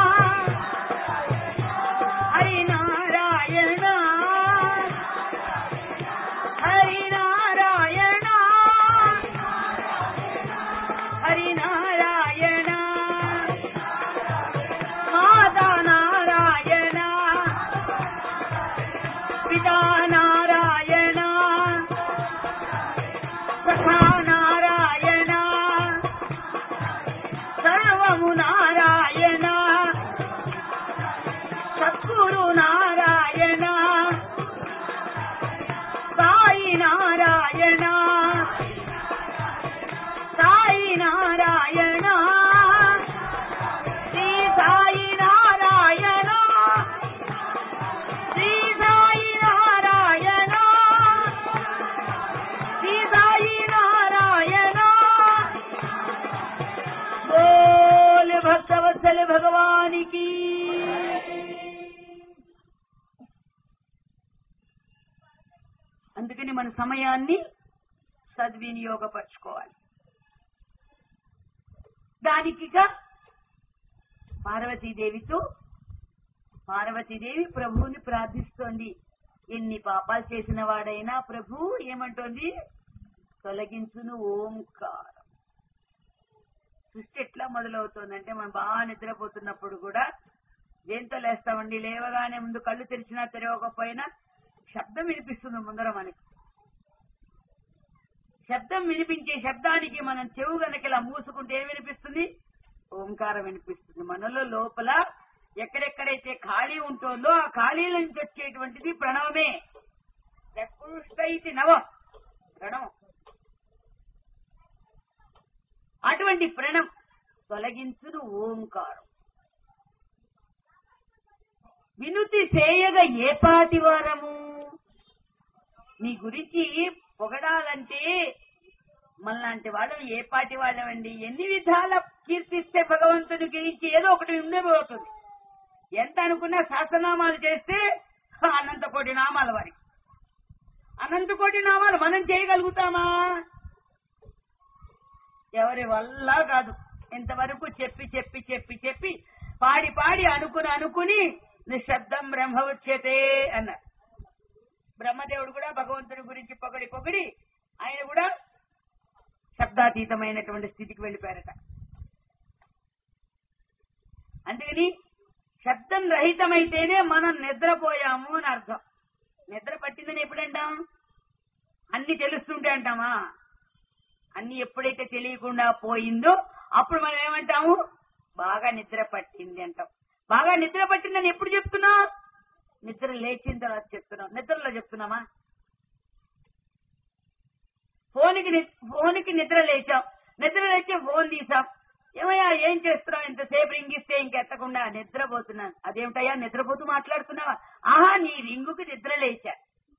హరి నారాయణ హరి నారాయణ హరి నారాయణ మాతా నారాయణ పితా నారాయణ సఖా నారాయణ సర్వము నారాయణ సద్గురు నారాయణ సాయి నారాయణ సాయి నారాయణ శ్రీ సాయి నారాయణ శ్రీ సాయి నారాయణ శ్రీ సాయి నారాయణ బోల్ భక్తవత్సల భగవానికి అందుకని మన సమయాన్ని సద్వినియోగపరచుకోవాలి దానికిగా పార్వతీదేవితో పార్వతీదేవి ప్రభువుని ప్రార్థిస్తోంది ఎన్ని పాపాలు చేసిన వాడైనా ప్రభు ఏమంటోంది తొలగించును ఓంకారం సృష్టి ఎట్లా మొదలవుతోందంటే మనం బాగా నిద్రపోతున్నప్పుడు కూడా దేంతో లేస్తామండి లేవగానే ముందు కళ్ళు తెరిచినా తెరవకపోయినా శబ్దం వినిపిస్తుంది ముందర మనకి శబ్దం వినిపించే శబ్దానికి మనం చెవు గనక ఇలా మూసుకుంటే ఏం వినిపిస్తుంది ఓంకారం వినిపిస్తుంది మనలో లోపల ఎక్కడెక్కడైతే ఖాళీ ఉంటుందో ఆ ఖాళీల నుంచి వచ్చేటువంటిది ప్రణవమే ప్రకృష్టైతి నవ ప్రణవం అటువంటి ప్రణం తొలగించును ఓంకారం వినుతి చేయగా ఏ పాటి వారము నీ గురించి పొగడాలంటే మనలాంటి వాళ్ళం ఏ పాటి వాళ్ళమండి ఎన్ని విధాల కీర్తిస్తే భగవంతుని గురించి ఏదో ఒకటి ఉండబోతుంది ఎంత అనుకున్నా సహస్రనామాలు చేస్తే అనంత కోటి నామాలు వారికి అనంత కోటి నామాలు మనం చేయగలుగుతామా ఎవరి వల్ల కాదు ఇంతవరకు చెప్పి చెప్పి చెప్పి చెప్పి పాడి పాడి అనుకుని అనుకుని నిశ్శబ్దం బ్రహ్మ వచ్చేతే అన్నారు బ్రహ్మదేవుడు కూడా భగవంతుని గురించి పొగడి పొగడి ఆయన కూడా శబ్దాతీతమైనటువంటి స్థితికి వెళ్ళిపోయారట అందుకని శబ్దం రహితమైతేనే మనం నిద్రపోయాము అని అర్థం నిద్ర పట్టిందని ఎప్పుడంటాం అన్ని తెలుస్తుంటే అంటామా అన్ని ఎప్పుడైతే తెలియకుండా పోయిందో అప్పుడు మనం ఏమంటాము బాగా నిద్ర పట్టింది అంటాం బాగా నిద్ర పట్టిందని ఎప్పుడు చెప్తున్నాం నిద్ర లేచిన తర్వాత చెప్తున్నాం నిద్రలో చెప్తున్నామా ఫోన్కి ని- ఫోన్కి నిద్ర లేచాం నిద్ర లేచి ఫోన్ తీసాం ఏమయ్యా ఏం చేస్తున్నావు ఇంతసేపు రింగ్ ఇస్తే ఇంకెత్తకుండా నిద్రపోతున్నాను అదేమిటయ్యా నిద్రపోతూ మాట్లాడుతున్నావా ఆహా నీ రింగుకి నిద్ర లేచా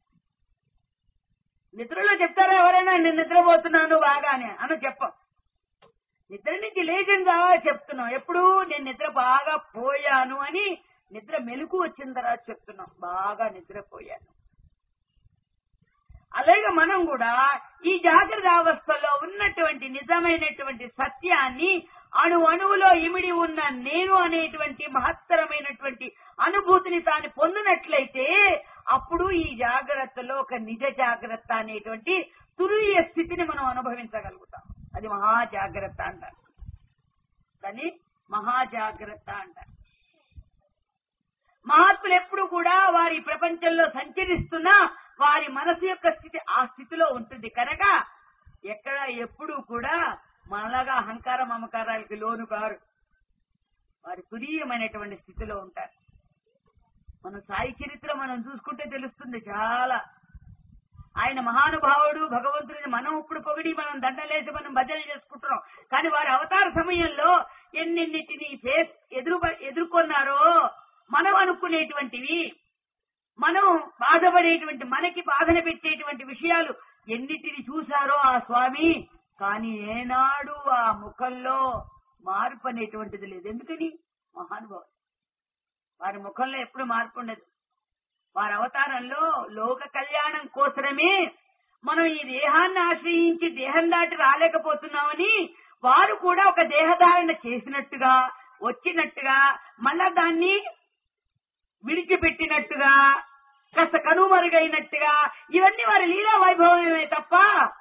నిద్రలో చెప్తారా ఎవరైనా నేను నిద్రపోతున్నాను బాగానే అని చెప్పం నిద్ర నుంచి లేచంగా చెప్తున్నాం ఎప్పుడు నేను నిద్ర బాగా పోయాను అని నిద్ర మెలకు వచ్చిన తర్వాత చెప్తున్నాం బాగా నిద్రపోయాను అలాగే మనం కూడా ఈ జాగ్రత్త అవస్థలో ఉన్నటువంటి నిజమైనటువంటి సత్యాన్ని అణు అణువులో ఇమిడి ఉన్న నేను అనేటువంటి మహత్తరమైనటువంటి అనుభూతిని తాను పొందినట్లయితే అప్పుడు ఈ జాగ్రత్తలో ఒక నిజ జాగ్రత్త అనేటువంటి తురీయ స్థితిని మనం అనుభవించగలుగుతాం అది మహా జాగ్రత్త అంటారు కానీ మహా జాగ్రత్త అంటారు మహాత్ములు ఎప్పుడు కూడా వారి ప్రపంచంలో సంచరిస్తున్నా వారి మనసు యొక్క స్థితి ఆ స్థితిలో ఉంటుంది కనుక ఎక్కడ ఎప్పుడు కూడా మనలాగా అహంకార మమకారాలకి లోను కారు వారి తురీయమైనటువంటి స్థితిలో ఉంటారు మన సాయి చరిత్ర మనం చూసుకుంటే తెలుస్తుంది చాలా ఆయన మహానుభావుడు భగవంతుడిని మనం ఇప్పుడు పొగిడి మనం దండలేసి మనం భజన చేసుకుంటున్నాం కానీ వారి అవతార సమయంలో ఎన్నెన్నిటిని ఫేస్ ఎదురు ఎదుర్కొన్నారో మనం అనుకునేటువంటివి మనం బాధపడేటువంటి మనకి బాధన పెట్టేటువంటి విషయాలు ఎన్నిటిని చూశారో ఆ స్వామి కానీ ఏనాడు ఆ ముఖంలో మార్పు అనేటువంటిది లేదు ఎందుకని మహానుభావుడు వారి ముఖంలో ఎప్పుడు మార్పు ఉండదు వారి అవతారంలో లోక కళ్యాణం కోసమే మనం ఈ దేహాన్ని ఆశ్రయించి దేహం దాటి రాలేకపోతున్నామని వారు కూడా ఒక దేహధారణ చేసినట్టుగా వచ్చినట్టుగా మళ్ళా దాన్ని విడిచిపెట్టినట్టుగా కాస్త కనుమరుగైనట్టుగా ఇవన్నీ వారి లీలా వైభవమే తప్ప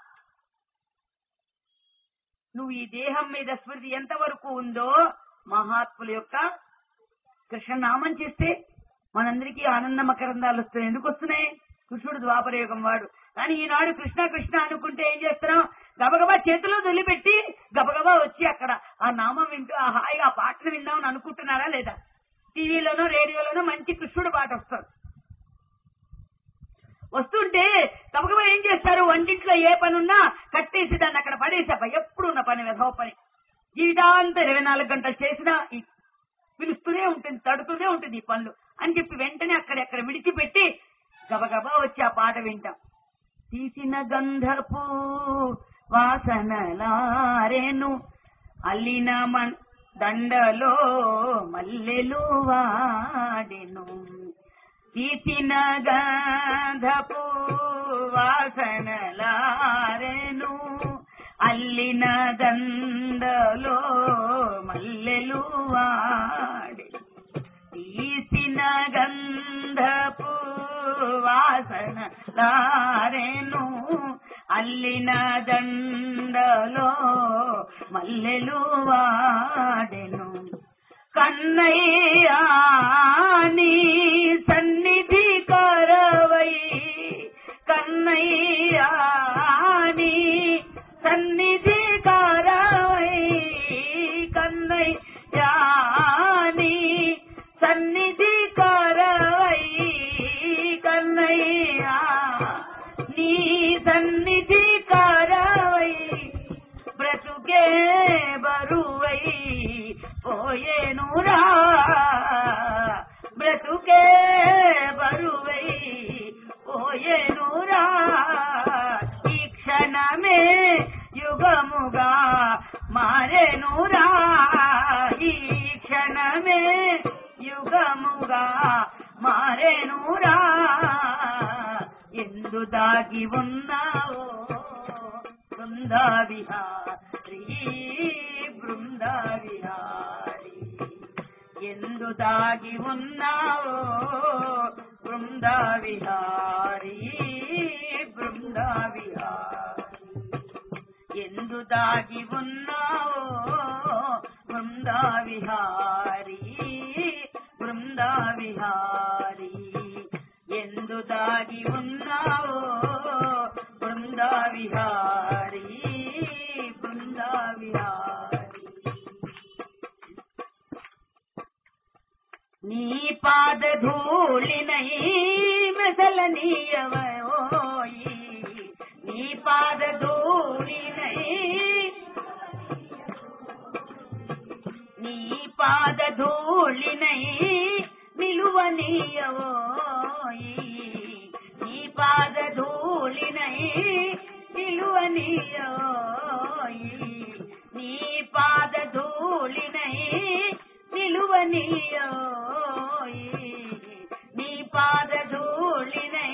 నువ్వు ఈ దేహం మీద స్మృతి ఎంతవరకు ఉందో మహాత్ముల యొక్క కృష్ణనామం చేస్తే మనందరికీ ఆనంద మకరందాలు వస్తున్నాయి ఎందుకు వస్తున్నాయి కృష్ణుడు ద్వాపరయుగం వాడు కానీ ఈనాడు కృష్ణ కృష్ణ అనుకుంటే ఏం చేస్తున్నాం గబగబా చేతిలో వదిలిపెట్టి గబగబా వచ్చి అక్కడ ఆ నామం వింటూ ఆ హాయిగా ఆ పాటను విందామని అనుకుంటున్నారా లేదా టీవీలోనో రేడియోలోనో మంచి కృష్ణుడు పాట వస్తుంది వస్తుంటే గబగబా ఏం చేస్తారు వంటింట్లో ఏ పని ఉన్నా కట్టేసి దాన్ని అక్కడ పడేసాప ఎప్పుడు ఉన్న పని వెధవ పని జీవితాంతం ఇరవై నాలుగు గంటలు చేసినా ఈ పిలుస్తూనే ఉంటుంది తడుతూనే ఉంటుంది ఈ పనులు అని చెప్పి వెంటనే అక్కడెక్కడ విడిచిపెట్టి గబగబా వచ్చి ఆ పాట వింటాం తీసిన గంధపు వాసనలారేను అల్లిన మన్ దండలో మల్లెలు వాడెను తీసిన గంధపు వాసనలారెను అల్లిన దండలో మల్లెలు వాడి తీసిన గంధపు వాసన లారెను అల్లిన దండలో మల్లెలు వాడెను కన్నయ్యా నీ సన్నిధి కరవై కన్నయ్యా నీ సన్నిధి కరవై కన్నయ్యా నీ సన్నిధి కరవై కన్నయ్యా నీ సన్నిధి కరవై బ్రతుకే బరువై పోయేనురా బ్రతుకే బరువై పోయేనురా ఈ క్షణమే యుగముగా మారేనురా ఈ క్షణమే యుగముగా మారేనురా ఎందు దాగి ఉన్నావో బృందా విహారీ బృందా విహారీ ఎందు దాగి ఉన్నావో బృందా విహారీ బృందా విహారీ ఎందు దాగి ఉన్నావో బృందా విహారీ బృందా విహారీ ఎందు దాగి ఉన్నావో బృందా విహారీ బృందా విహారీ నీ పాద ధూళినై మెసలనీయవోయి నీ పాద ధూళినై నీ పాద ధూళినై నిలువనీయవోయి నీ పాద ధూళినై నిలువనీయోయి నీ పాద ధూళినై నిలువనీయోయి నీ పాద ధూళినై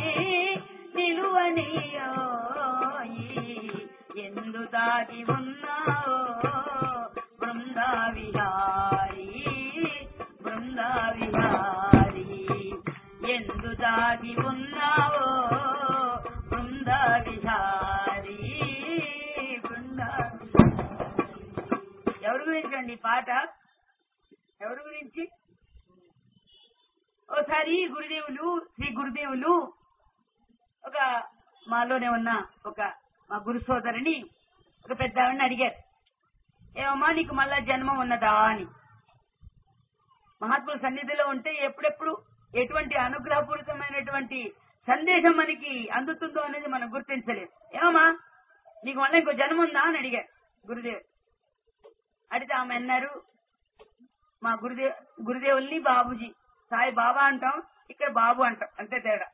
నిలువనీయోయి ఎందు దాగి ఉన్నావో బృందా విహారీ బృందా విహారీ ఎందు దాగి ఉన్నావో బృందా విహారీ బృందా ఎవరి గురించి అండి ఈ పాట ఎవరి గురించి ఓసారి గురుదేవులు శ్రీ గురుదేవులు ఒక మాలోనే ఉన్న ఒక మా గురు సోదరిని ఒక పెద్ద ఆవిడని అడిగారు ఏమమ్మా నీకు మళ్ళా జన్మ ఉన్నదా అని మహాత్ముల సన్నిధిలో ఉంటే ఎప్పుడెప్పుడు ఎటువంటి అనుగ్రహపూరితమైనటువంటి సందేశం మనకి అందుతుందో అనేది మనం గుర్తించలేదు ఏమమ్మా నీకు మళ్ళీ ఇంకో జన్మ ఉందా అని అడిగారు గురుదేవ్ అడిగితే ఆమె అన్నారు మా గురుదేవ్ గురుదేవుల్ని బాబుజీ సాయి బాబా అంటాం ఇక్కడ బాబు అంటాం అంతే తేడా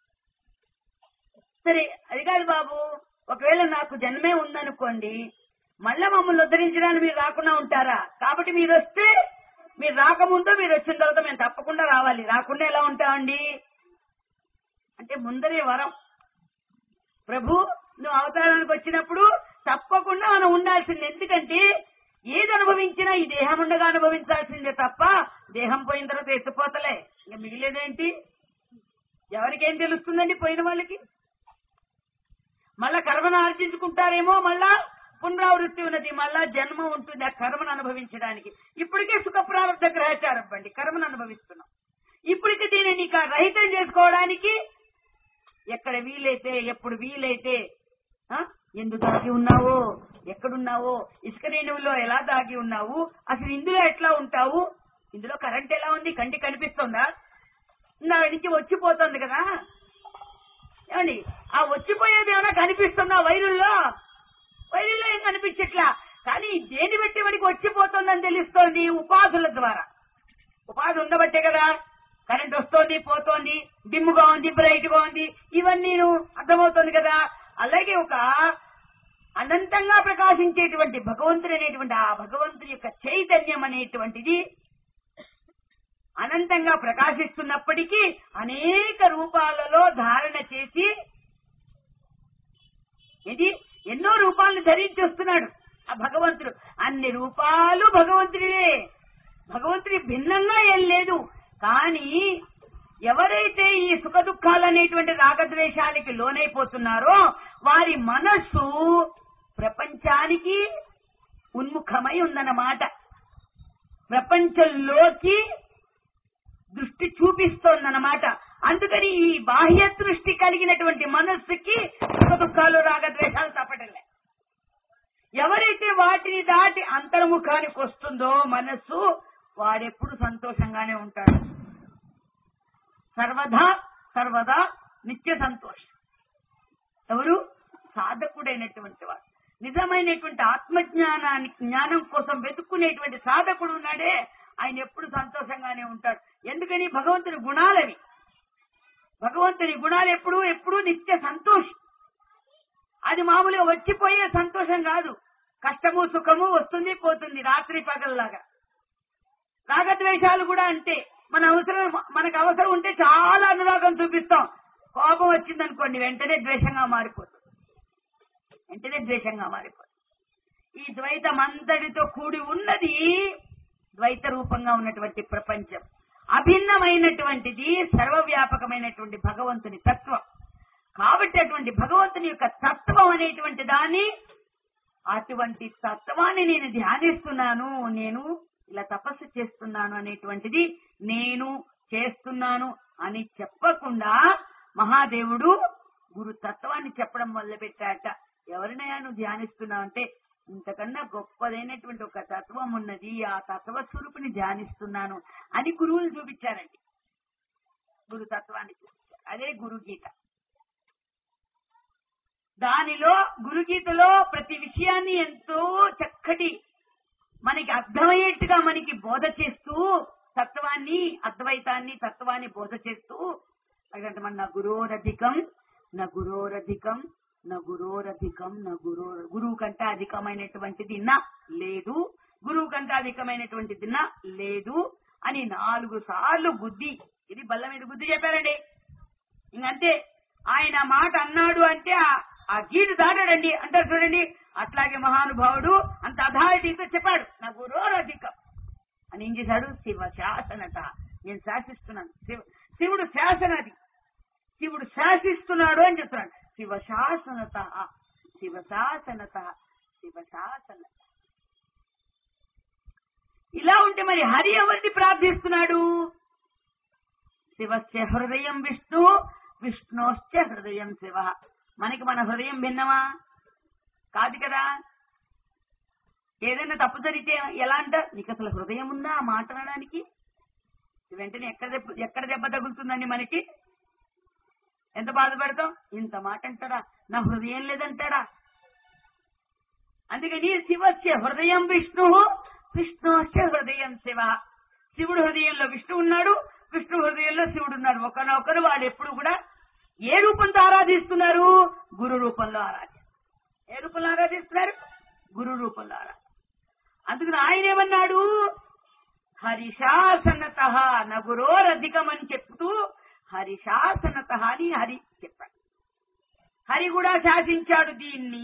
సరే అది కాదు బాబు ఒకవేళ నాకు జన్మే ఉందనుకోండి మళ్ళా మమ్మల్ని ఉద్ధరించడానికి మీరు రాకుండా ఉంటారా కాబట్టి మీరు వస్తే మీరు రాకముందు మీరు వచ్చిన తర్వాత మేము తప్పకుండా రావాలి రాకుండా ఎలా ఉంటామండి అంటే ముందరే వరం ప్రభు నువ్వు అవతారానికి వచ్చినప్పుడు తప్పకుండా మనం ఉండాల్సింది ఎందుకంటే ఏది అనుభవించినా ఈ దేహం ఉండగా అనుభవించాల్సిందే తప్ప దేహం పోయిన తర్వాత ఎత్తిపోతలే ఇంకా మిగిలేదేంటి ఎవరికేం తెలుస్తుందండి పోయిన వాళ్ళకి మళ్ళా కర్మను ఆర్జించుకుంటారేమో మళ్ళా పునరావృత్తి ఉన్నది మళ్ళా జన్మ ఉంటుంది ఆ కర్మను అనుభవించడానికి ఇప్పటికే సుఖ ప్రారంభ గ్రహచారం బండి కర్మను అనుభవిస్తున్నాం ఇప్పటికి దీన్ని నీకు ఆ రహితం చేసుకోవడానికి ఎక్కడ వీలైతే ఎప్పుడు వీలైతే ఆ? ఎందుకు దాగి ఉన్నావో ఎక్కడున్నావో ఇసుక రేణువులో ఎలా దాగి ఉన్నావు అసలు ఇందులో ఎట్లా ఉంటావు ఇందులో కరెంట్ ఎలా ఉంది కంటి కనిపిస్తుందా నా నుంచి వచ్చిపోతుంది కదా ఏమండి ఆ వచ్చిపోయేది ఏమైనా కనిపిస్తుందా వైరుల్లో వైరుల్లో ఏం కనిపించట్లా కానీ దేని బట్టి వాడికి వచ్చిపోతుందని తెలుస్తోంది ఉపాధుల ద్వారా ఉపాధి ఉండబట్టే కదా కరెంట్ వస్తోంది పోతోంది డిమ్ముగా ఉంది బ్రైట్ గా ఉంది ఇవన్నీ అర్థమవుతుంది కదా అలాగే ఒక అనంతంగా ప్రకాశించేటువంటి భగవంతుడు అనేటువంటి ఆ భగవంతుని యొక్క చైతన్యం అనేటువంటిది అనంతంగా ప్రకాశిస్తున్నప్పటికీ అనేక రూపాలలో ధారణ చేసి ఇది ఎన్నో రూపాలను ధరించి వస్తున్నాడు ఆ భగవంతుడు అన్ని రూపాలు భగవంతుడివే భగవంతుడి భిన్నంగా ఏం లేదు కానీ ఎవరైతే ఈ సుఖ దుఃఖాలు అనేటువంటి రాగద్వేషాలకి లోనైపోతున్నారో వారి మనస్సు ప్రపంచానికి ఉన్ముఖమై ఉందన్నమాట ప్రపంచంలోకి దృష్టి చూపిస్తోందన్నమాట అందుకని ఈ బాహ్య దృష్టి కలిగినటువంటి మనస్సుకి సుఖ దుఃఖాలు రాగద్వేషాలు తప్పటంలే ఎవరైతే వాటిని దాటి అంతర్ముఖానికి వస్తుందో మనస్సు వాడెప్పుడు సంతోషంగానే ఉంటాడు సర్వదా సర్వదా నిత్య సంతోషం ఎవరు సాధకుడైనటువంటి వాడు నిజమైనటువంటి ఆత్మజ్ఞానానికి జ్ఞానం కోసం వెతుక్కునేటువంటి సాధకుడు ఉన్నాడే ఆయన ఎప్పుడు సంతోషంగానే ఉంటాడు ఎందుకని భగవంతుని గుణాలవి భగవంతుని గుణాలు ఎప్పుడు ఎప్పుడు నిత్య సంతోషం అది మామూలుగా వచ్చిపోయే సంతోషం కాదు కష్టము సుఖము వస్తుంది పోతుంది రాత్రి పగల్లాగా రాగద్వేషాలు కూడా అంతే మన అవసరం మనకు అవసరం ఉంటే చాలా అనురాగం చూపిస్తాం కోపం వచ్చిందనుకోండి వెంటనే ద్వేషంగా మారిపోతుంది వెంటనే ద్వేషంగా మారిపోతుంది ఈ ద్వైతం అంతటితో కూడి ఉన్నది ద్వైత రూపంగా ఉన్నటువంటి ప్రపంచం అభిన్నమైనటువంటిది సర్వవ్యాపకమైనటువంటి భగవంతుని తత్వం కాబట్టి అటువంటి భగవంతుని యొక్క తత్వం అనేటువంటి దాన్ని అటువంటి తత్వాన్ని నేను ధ్యానిస్తున్నాను నేను ఇలా తపస్సు చేస్తున్నాను అనేటువంటిది నేను చేస్తున్నాను అని చెప్పకుండా మహాదేవుడు గురు తత్వాన్ని చెప్పడం మొదలు పెట్టాట ఎవరినైనా నువ్వు ధ్యానిస్తున్నావు అంటే ఇంతకన్నా గొప్పదైనటువంటి ఒక తత్వం ఉన్నది ఆ తత్వ స్వరూపిని ధ్యానిస్తున్నాను అని గురువులు చూపించారండి గురు తత్వాన్ని చూపించారు అదే గురు గీత దానిలో గురుగీతలో ప్రతి విషయాన్ని ఎంతో చక్కటి మనకి అర్థమయ్యేట్టుగా మనకి బోధ చేస్తూ తత్వాన్ని అద్వైతాన్ని తత్వాన్ని బోధ చేస్తూ అదంటే మన నా గురోరధికం నా గురోరధికం నా గురోరధికం నా గురో గురువు కంటే అధికమైనటువంటిది నా లేదు గురువు కంటే అధికమైనటువంటిది నా లేదు అని నాలుగు సార్లు బుద్ధి ఇది బల్ల మీద బుద్ధి చెప్పారండి ఇంకంతే ఆయన మాట అన్నాడు అంటే ఆ- ఆ గీటు దాటాడండి అంటారు చూడండి అట్లాగే మహానుభావుడు అంత అధారిటీతో చెప్పాడు నా గురోరధికం అని ఏం చేశాడు శివ శాసనత నేను శాసిస్తున్నాను శివ శివుడు శాసనది శివుడు శాసిస్తున్నాడు అని చెప్తున్నాడు శివ శాసనత శివ శాసనత శివ శాసనత ఇలా ఉంటే మరి హరి ఎవరిని ప్రార్థిస్తున్నాడు శివస్య హృదయం విష్ణు విష్ణోశ్చ హృదయం శివ మనకి మన హృదయం భిన్నమా కాదు కదా ఏదైనా తప్పు జరిగితే ఎలా అంటారు నీకు అసలు హృదయం ఉందా ఆ మాట అనడానికి వెంటనే ఎక్కడ దెబ్బ ఎక్కడ దెబ్బ తగులుతుందండి మనకి ఎంత బాధపడతాం ఇంత మాట అంటాడా నా హృదయం లేదంటాడా అందుకని శివస్య హృదయం విష్ణు విష్ణుస్య హృదయం శివ శివుడు హృదయంలో విష్ణు ఉన్నాడు విష్ణు హృదయంలో శివుడు ఉన్నాడు ఒకనొకరు వాళ్ళు ఎప్పుడు కూడా ఏ రూపంతో ఆరాధిస్తున్నారు గురు రూపంలో ఆరాధన ఏ రూపంలో ఆరాధిస్తున్నారు గురు రూపంలో ఆరాధన అందుకని ఆయన ఏమన్నాడు హరిశాసనత నగురోరధికం అని చెప్తూ హరిశాసనత అని హరి చెప్పాడు హరి కూడా శాసించాడు దీన్ని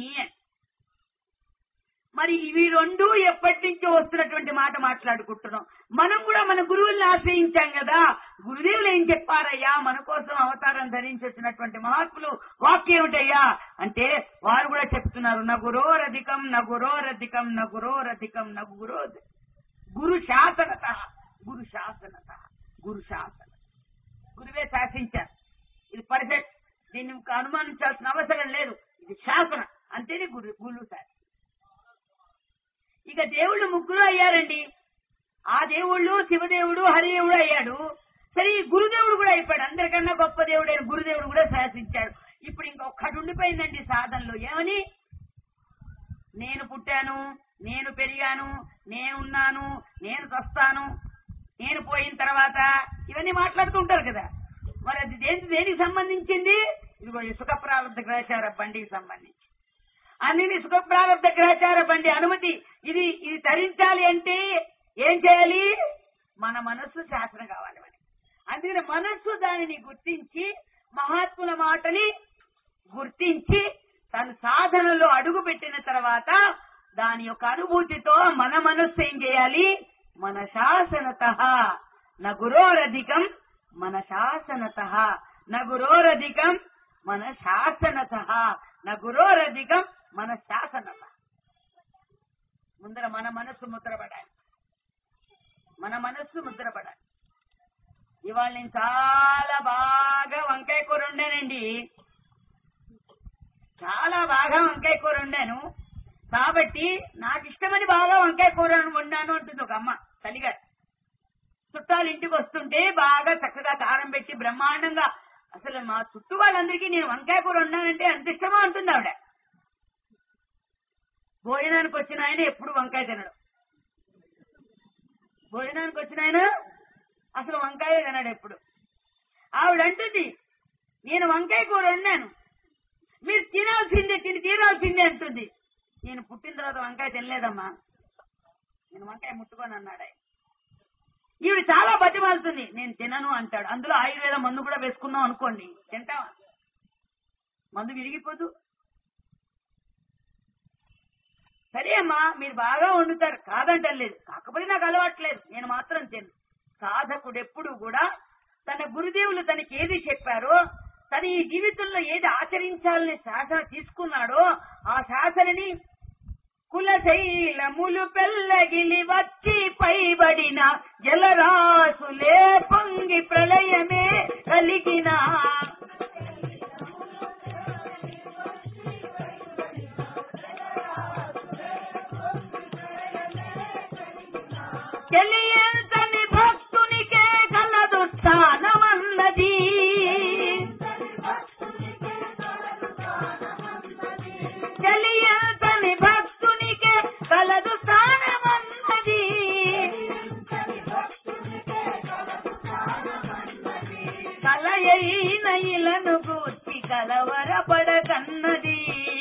మరి ఇవి రెండు ఎప్పటి నుంచో వస్తున్నటువంటి మాట మాట్లాడుకుంటున్నాం మనం కూడా మన గురువుల్ని ఆశ్రయించాం కదా గురుదేవులు ఏం చెప్పారయ్యా మన కోసం అవతారం ధరించి వచ్చినటువంటి మహాత్ములు వాక్యం ఏమిటయ్యా అంటే వారు కూడా చెప్తున్నారు నగురోరధికం నగురోరధికం నగురోరధికం నగురో గురు శాసనత గురు శాసనత గురు శాసన గురువే శాసించారు ఇది పర్ఫెక్ట్ దీన్ని ఇంకా అనుమానించాల్సిన అవసరం లేదు ఇది శాసన అంతేనే గురు గురు శాసనం ఇక దేవుళ్ళు ముగ్గురు అయ్యారండి ఆ దేవుళ్ళు శివదేవుడు హరిదేవుడు అయ్యాడు సరే ఈ గురుదేవుడు కూడా అయిపోయాడు అందరికన్నా గొప్ప దేవుడైన గురుదేవుడు కూడా శాసించాడు ఇప్పుడు ఇంకొక్కటి ఉండిపోయిందండి సాధనలో ఏమని నేను పుట్టాను నేను పెరిగాను నేనున్నాను నేను చస్తాను నేను పోయిన తర్వాత ఇవన్నీ మాట్లాడుతూ ఉంటారు కదా మరి అది దేనికి దేనికి సంబంధించింది ఇదిగో ఇసుక ప్రారంభ గ్రహచార బండికి సంబంధించి అన్ని సుఖ ప్రారంభ గ్రహచార బండి అనుమతి ఇది ఇది తరించాలి అంటే ఏం చేయాలి మన మనస్సు శాసనం కావాలి మనకి అందుకని మనస్సు దానిని గుర్తించి మహాత్ముల మాటని గుర్తించి తను సాధనలో అడుగు పెట్టిన తర్వాత దాని యొక్క అనుభూతితో మన మనస్సు ఏం చేయాలి మన శాసనత న గురోరధికం మన శాసనత న గురోరధికం మన శాసనత న గురోరధికం మన శాసనత ముందర మన మనస్సు ముద్రపడాలి మన మనస్సు ముద్రపడాలి ఇవాళ నేను చాలా బాగా వంకాయ కూర వండానండి చాలా బాగా వంకాయ కూర వండాను కాబట్టి నాకు ఇష్టమని బాగా వంకాయ కూర వండాను అంటుంది ఒక అమ్మ తల్లిగారు చుట్టాలు ఇంటికి వస్తుంటే బాగా చక్కగా కారం పెట్టి బ్రహ్మాండంగా అసలు మా చుట్టూ వాళ్ళందరికీ నేను వంకాయ కూర వండానంటే అంత ఇష్టమా అంటుంది ఆవిడ భోజనానికి వచ్చిన ఆయన ఎప్పుడు వంకాయ తినడు భోజనానికి వచ్చిన ఆయన అసలు వంకాయ తినడు ఎప్పుడు ఆవిడ అంటుంది నేను వంకాయ కూర వండాను మీరు తినాల్సిందే తిని తీరాల్సిందే అంటుంది నేను పుట్టిన తర్వాత వంకాయ తినలేదమ్మా నేను వంకాయ ముట్టుకొని అన్నాడు ఆయన ఈవిడ చాలా బతిమాలుతుంది నేను తినను అంటాడు అందులో ఆయుర్వేద మందు కూడా వేసుకున్నాం అనుకోండి తింటావా మందు విరిగిపోదు సరే అమ్మా మీరు బాగా వండుతారు కాదంటలేదు కాకపోతే నాకు అలవాట్లేదు నేను మాత్రం తిను సాధకుడు ఎప్పుడు కూడా తన గురుదేవులు తనకి ఏది చెప్పారో తన ఈ జీవితంలో ఏది ఆచరించాలని శాసన తీసుకున్నాడో ఆ శాసనని కులశైలములు పెల్లగిలి వచ్చి పైబడిన జలరాసులే పొంగి ప్రళయమే కలిగిన తెలియంతని భక్తునికే కలదు స్థానమన్నది తెలియంతని భక్తునికే కలదు స్థానమన్నది కలయైన ఇలను గూర్చి కలవరపడకన్నది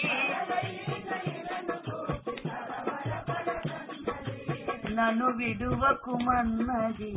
నన్ను విడువకుమన్నది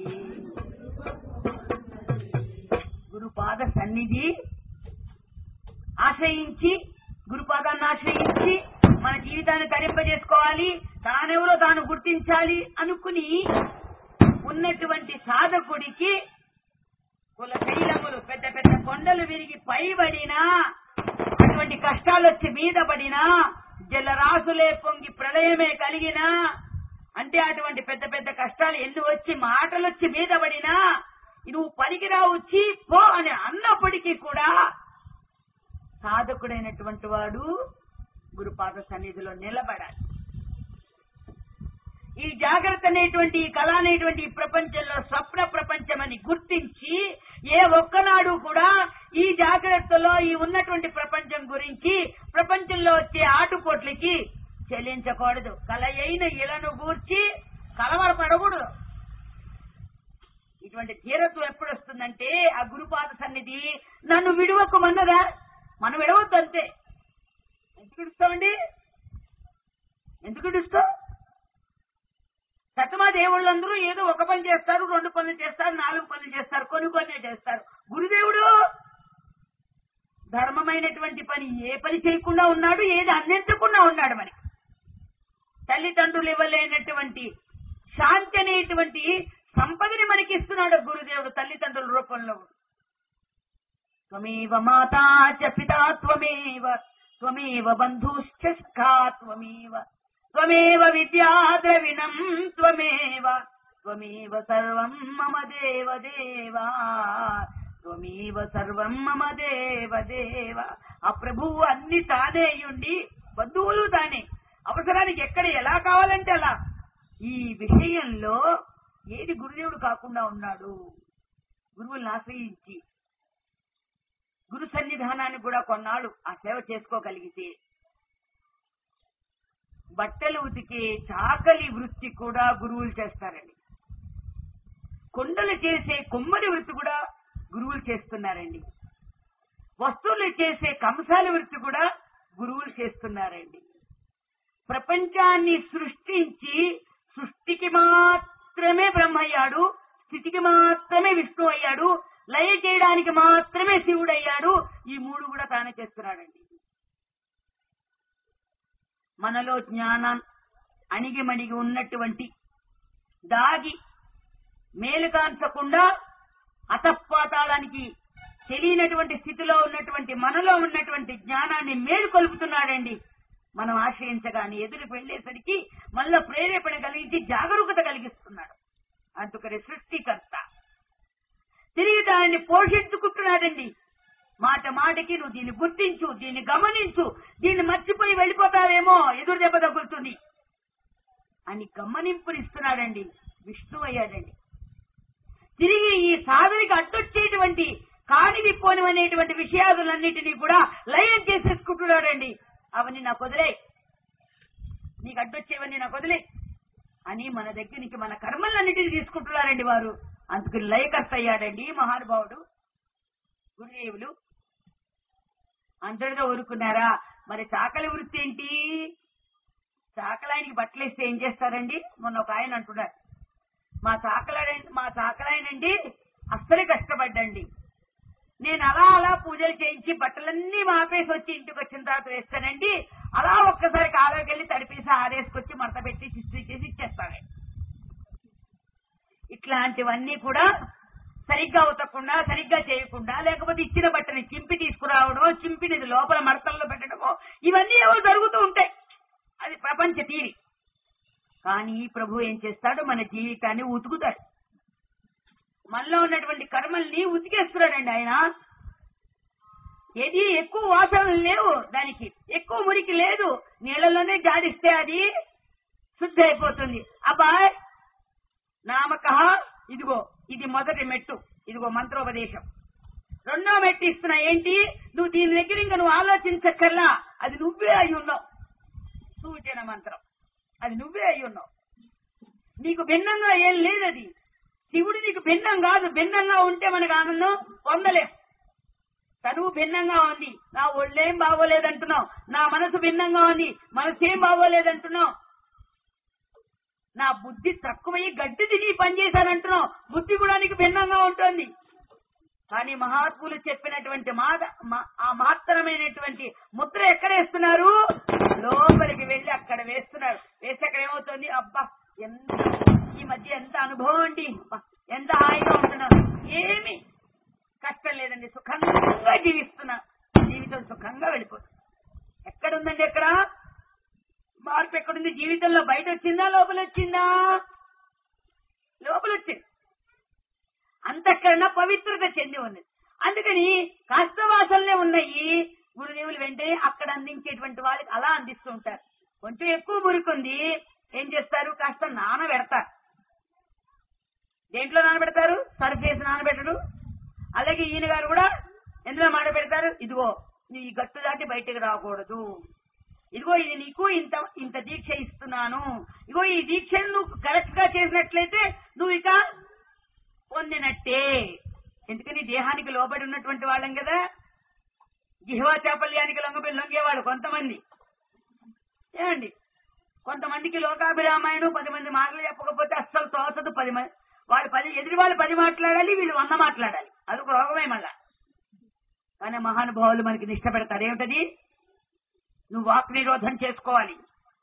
గురుపాద సన్నిధి ఆశ్రయించి గురుపాదాన్ని ఆశ్రయించి మన జీవితాన్ని తరింపజేసుకోవాలి తానెవరో తాను గుర్తించాలి అనుకుని ఉన్నటువంటి సాధకుడికి కుల శైలములు పెద్ద పెద్ద కొండలు విరిగి పైబడినా అటువంటి కష్టాలు వచ్చి మీద పడినా జలరాశులే పొంగి ప్రళయమే కలిగినా అంటే అటువంటి పెద్ద పెద్ద కష్టాలు ఎన్ని వచ్చి మాటలు వచ్చి మీద పడినా నువ్వు పనికిరావు చీ పో అని అన్నప్పటికీ కూడా సాధకుడైనటువంటి వాడు గురుపాద సన్నిధిలో నిలబడాలి ఈ జాగ్రత్త అనేటువంటి ఈ కళ అనేటువంటి ఈ ప్రపంచంలో స్వప్న ప్రపంచం అని గుర్తించి ఏ ఒక్కనాడు కూడా ఈ జాగ్రత్తలో ఈ ఉన్నటువంటి ప్రపంచం గురించి ప్రపంచంలో వచ్చే ఆటుపోట్లకి చెల్లించకూడదు కలయైన ఇలను గూర్చి కలవరపడకూడదు ఇటువంటి ధీరత్వం ఎప్పుడు వస్తుందంటే ఆ గురుపాద సన్నిధి నన్ను విడువకమన్నదా మనం విడవద్దు అంతే ఎందుకు విడుస్తామండి ఎందుకు విడుస్తాం సతమా దేవుళ్ళందరూ ఏదో ఒక పని చేస్తారు రెండు పనులు చేస్తారు నాలుగు పనులు చేస్తారు కొన్ని పనులే చేస్తారు గురుదేవుడు ధర్మమైనటువంటి పని ఏ పని చేయకుండా ఉన్నాడు ఏది అందించకుండా ఉన్నాడు మనకి తల్లిదండ్రులు ఇవ్వలేనటువంటి శాంతి అనేటువంటి సంపదని మనకి ఇస్తున్నాడు గురుదేవుడు తల్లిదండ్రుల రూపంలో త్వమేవ మాతా చ పితా త్వమేవ త్వమేవ బంధుశ్చ సఖా త్వమేవ త్వమేవ విద్యా ద్రవిణం త్వమేవ త్వమేవ సర్వం మమ దేవ దేవా త్వమేవ సర్వం మమ దేవ దేవ ఆ ప్రభువు అన్ని తానే అయ్యుండి బంధువులు తానే అవసరానికి ఎక్కడ ఎలా కావాలంటే అలా ఈ విషయంలో ఏది గురుదేవుడు కాకుండా ఉన్నాడు గురువుల్ని ఆశ్రయించి గురు సన్నిధానాన్ని కూడా కొన్నాళ్ళు ఆ సేవ చేసుకోగలిగితే బట్టలు ఉతికే చాకలి వృత్తి కూడా గురువులు చేస్తారండి కొండలు చేసే కొమ్మరి వృత్తి కూడా గురువులు చేస్తున్నారండి వస్తువులు చేసే కంసాల వృత్తి కూడా గురువులు చేస్తున్నారండి ప్రపంచాన్ని సృష్టించి సృష్టికి మాత్రమే బ్రహ్మ అయ్యాడు స్థితికి మాత్రమే విష్ణు అయ్యాడు లయ చేయడానికి మాత్రమే శివుడు అయ్యాడు ఈ మూడు కూడా తానే చేస్తున్నాడండి మనలో జ్ఞానం అణిగిమణిగి ఉన్నటువంటి దాగి మేలుకాంచకుండా అతపాతాళానికి తెలియనటువంటి స్థితిలో ఉన్నటువంటి మనలో ఉన్నటువంటి జ్ఞానాన్ని మేలుకొల్పుతున్నాడండి మనం ఆశ్రయించగానే ఎదురు వెళ్లేసరికి మళ్ళా ప్రేరేపణ కలిగించి జాగరూకత కలిగిస్తున్నాడు అందుకని సృష్టికర్త తిరిగి దాన్ని పోషించుకుంటున్నాడండి మాట మాటకి నువ్వు దీన్ని గుర్తించు దీన్ని గమనించు దీన్ని మర్చిపోయి వెళ్ళిపోతావేమో ఎదురు దెబ్బ తగులుతుంది అని గమనింపునిస్తున్నాడండి విష్ణు అయ్యాడండి తిరిగి ఈ సాధనకి అడ్డొచ్చేటువంటి కానివి పోనివనేటువంటి విషయాలన్నిటినీ కూడా లయం చేసేసుకుంటున్నాడండి అవన్నీ నాకు వదిలే నీకు అడ్డొచ్చేవన్నీ నాకు వదిలే అని మన దగ్గర నుంచి మన కర్మలన్నిటిని తీసుకుంటున్నారండి వారు అందుకు లయకర్త అయ్యాడండి మహానుభావుడు గురుదేవులు అందరితో ఊరుకున్నారా మరి చాకలి వృత్తి ఏంటి చాకలాయనికి బట్టలు ఇస్తే ఏం చేస్తారండి మొన్న ఒక ఆయన అంటున్నారు మా చాకలాయ మా చాకలాయనండి అస్సలు కష్టపడ్డండి నేను అలా అలా పూజలు చేయించి బట్టలన్నీ మాపేసి వచ్చి ఇంటికి వచ్చిన తర్వాత వేస్తానండి అలా ఒక్కసారి కాలోకి వెళ్ళి తడిపేసి ఆరేసుకొచ్చి మడత పెట్టి ఇస్త్రీ చేసి ఇచ్చేస్తానండి ఇట్లాంటివన్నీ కూడా సరిగ్గా ఉతకుండా సరిగ్గా చేయకుండా లేకపోతే ఇచ్చిన బట్టని చింపి తీసుకురావడం చింపినది లోపల మడతల్లో పెట్టడమో ఇవన్నీ ఏవో జరుగుతూ ఉంటాయి అది ప్రపంచ తీరి కానీ ప్రభు ఏం చేస్తాడు మన జీవితాన్ని ఉతుకుతాడు మనలో ఉన్నటువంటి కర్మల్ని ఉతికేస్తున్నాడండి ఆయన ఏది ఎక్కువ వాసనలు లేవు దానికి ఎక్కువ మురికి లేదు నీళ్ళలోనే జాడిస్తే అది శుద్ధి అయిపోతుంది అబ్బాయ్ నామక ఇదిగో ఇది మొదటి మెట్టు ఇదిగో మంత్రోపదేశం రెండో మెట్టు ఇస్తున్నా ఏంటి నువ్వు దీని దగ్గర ఇంకా నువ్వు ఆలోచించక్కర్లా అది నువ్వే అయి ఉన్నావు సూచన మంత్రం అది నువ్వే అయి ఉన్నావు నీకు భిన్నంగా ఏం లేదు అది శివుడు నీకు భిన్నం కాదు భిన్నంగా ఉంటే మనకు ఆనందం పొందలేం తనువు భిన్నంగా ఉంది నా ఒళ్ళేం బాగోలేదంటున్నావు నా మనసు భిన్నంగా ఉంది మనసు ఏం బాగోలేదంటున్నావు నా బుద్ధి తక్కువయ్యి గడ్డి తిని పని చేశానంటున్నావు బుద్ధి కూడా నీకు భిన్నంగా ఉంటుంది కానీ మహాత్ములు చెప్పినటువంటి మాద మా- ఆ మహత్తరమైనటువంటి ముద్ర ఎక్కడ వేస్తున్నారు లోపలికి వెళ్లి అక్కడ వేస్తున్నారు వేసి అక్కడ ఏమవుతుంది అబ్బా ఎంత ఈ మధ్య ఎంత అనుభవం అండి అబ్బా, ఎంత హాయిగా ఉంటున్నారు ఏమి కష్టం లేదండి సుఖంగా జీవిస్తున్నా జీవితం సుఖంగా వెళ్ళిపోతుంది ఎక్కడుందండి ఎక్కడ మార్పు ఎక్కడుంది జీవితంలో బయట వచ్చిందా లోపల వచ్చిందా లోపల వచ్చింది అంతఃకరణ పవిత్రత చెంది ఉన్నది అందుకని కాస్త వాసనలే ఉన్నాయి గురుదేవులు వెంటనే అక్కడ అందించేటువంటి వాళ్ళకి అలా అందిస్తూ ఉంటారు కొంచెం ఎక్కువ మురికుంది ఏం చేస్తారు కాస్త నానబెడతారు దేంట్లో నానబెడతారు సర్ఫ్ వేసి నానబెట్టడు అలాగే ఈయన గారు కూడా ఎందులో మాట పెడతారు ఇదిగో నువ్వు ఈ గట్టు దాటి బయటకు రాకూడదు ఇదిగో ఇది నీకు ఇంత ఇంత దీక్ష ఇస్తున్నాను ఇదిగో ఈ దీక్షను నువ్వు కరెక్ట్ గా చేసినట్లయితే నువ్వు ఇక పొందినట్టే ఎందుకని దేహానికి లోబడి ఉన్నటువంటి వాళ్ళం కదా జిహ్వా చాపల్యానికి లొంగ లొంగేవాడు కొంతమంది ఏమండి కొంతమందికి లోకాభిరామాయణం పది మంది మాటలు చెప్పకపోతే అస్సలు తోచదు పది మంది వాళ్ళు పది ఎదురు వాళ్ళు పది మాట్లాడాలి వీళ్ళు వంద మాట్లాడాలి అది ఒక రోగమే మళ్ళా కానీ మహానుభావులు మనకి నిష్ట పెడతారు ఏమిటది నువ్వు వాక్ నిరోధం చేసుకోవాలి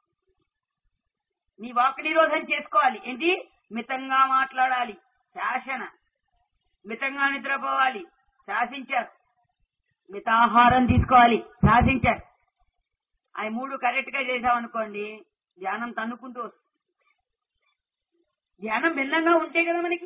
నీ వాక్ నిరోధం చేసుకోవాలి ఏంటి మితంగా మాట్లాడాలి శాసన మితంగా నిద్రపోవాలి శాసించారు మితాహారం తీసుకోవాలి శాసించారు అవి మూడు కరెక్ట్ గా చేసామనుకోండి ధ్యానం తన్నుకుంటూ వస్తుంది ధ్యానం భిన్నంగా ఉంటే కదా మనకి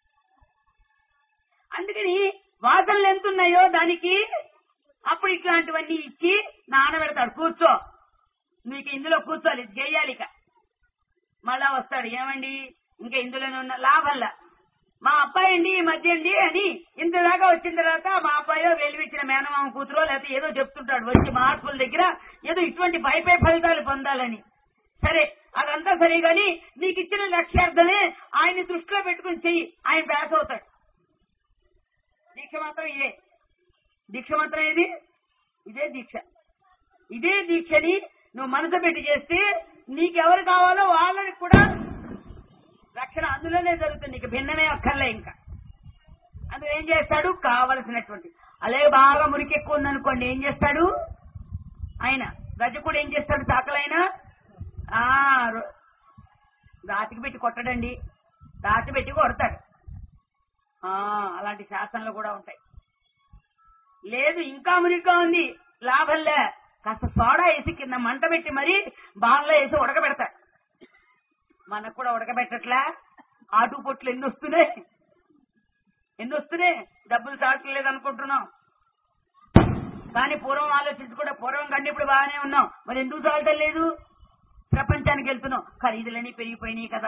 అందుకని వాసనలు ఎంత ఉన్నాయో దానికి అప్పుడు ఇట్లాంటివన్నీ ఇచ్చి నానబెడతాడు కూర్చో నీకు ఇందులో కూర్చోాలి ఇది చేయాలి ఇక మళ్ళా వస్తాడు ఏమండి ఇంకా ఇందులోనే ఉన్న లాభల్లా మా అబ్బాయి అండి ఈ మధ్య అండి అని ఇంత దాకా వచ్చిన తర్వాత మా అబ్బాయో వెలివిచ్చిన మేనమామ కూతురో లేకపోతే ఏదో చెప్తుంటాడు వచ్చి మార్పుల దగ్గర ఏదో ఇటువంటి పై పై ఫలితాలు పొందాలని సరే అదంతా సరే గాని నీకు ఇచ్చిన లక్ష్యార్థమే ఆయన్ని దృష్టిలో పెట్టుకుని చెయ్యి ఆయన బ్యాస్ అవుతాడు దీక్ష మాత్రం ఇదే దీక్ష మాత్రం ఏది ఇదే దీక్ష ఇదే దీక్షని నువ్వు మనసు పెట్టి చేస్తే నీకెవరు కావాలో వాళ్ళని కూడా రక్షణ అందులోనే జరుగుతుంది నీకు భిన్నమే అక్కర్లే ఇంకా అందులో ఏం చేస్తాడు కావలసినటువంటి అలాగే బాగా మురికి ఎక్కువ ఉందనుకోండి ఏం చేస్తాడు ఆయన గజకుడు ఏం చేస్తాడు చాకలైనా ఆ రో- రాతికి పెట్టి కొట్టడండి రాతి పెట్టి కొడతాడు ఆ అలాంటి శాసనాలు కూడా ఉంటాయి లేదు ఇంకా మురిగ్గా ఉంది లాభంలే కాస్త సోడా వేసి కింద మంట పెట్టి మరీ బాన్లో వేసి ఉడకబెడతాడు మనకు కూడా ఉడకబెట్టట్లా ఆటు పొట్లు ఎన్ని వస్తున్నాయి ఎన్ని వస్తున్నాయి డబ్బులు చాటలేదు అనుకుంటున్నాం కానీ పూర్వం ఆలోచించి కూడా పూర్వం కంటే ఇప్పుడు బాగానే ఉన్నాం మరి ఎందుకు చాలటం లేదు ప్రపంచానికి వెళ్తున్నాం ఖరీదులన్నీ పెరిగిపోయినాయి కదా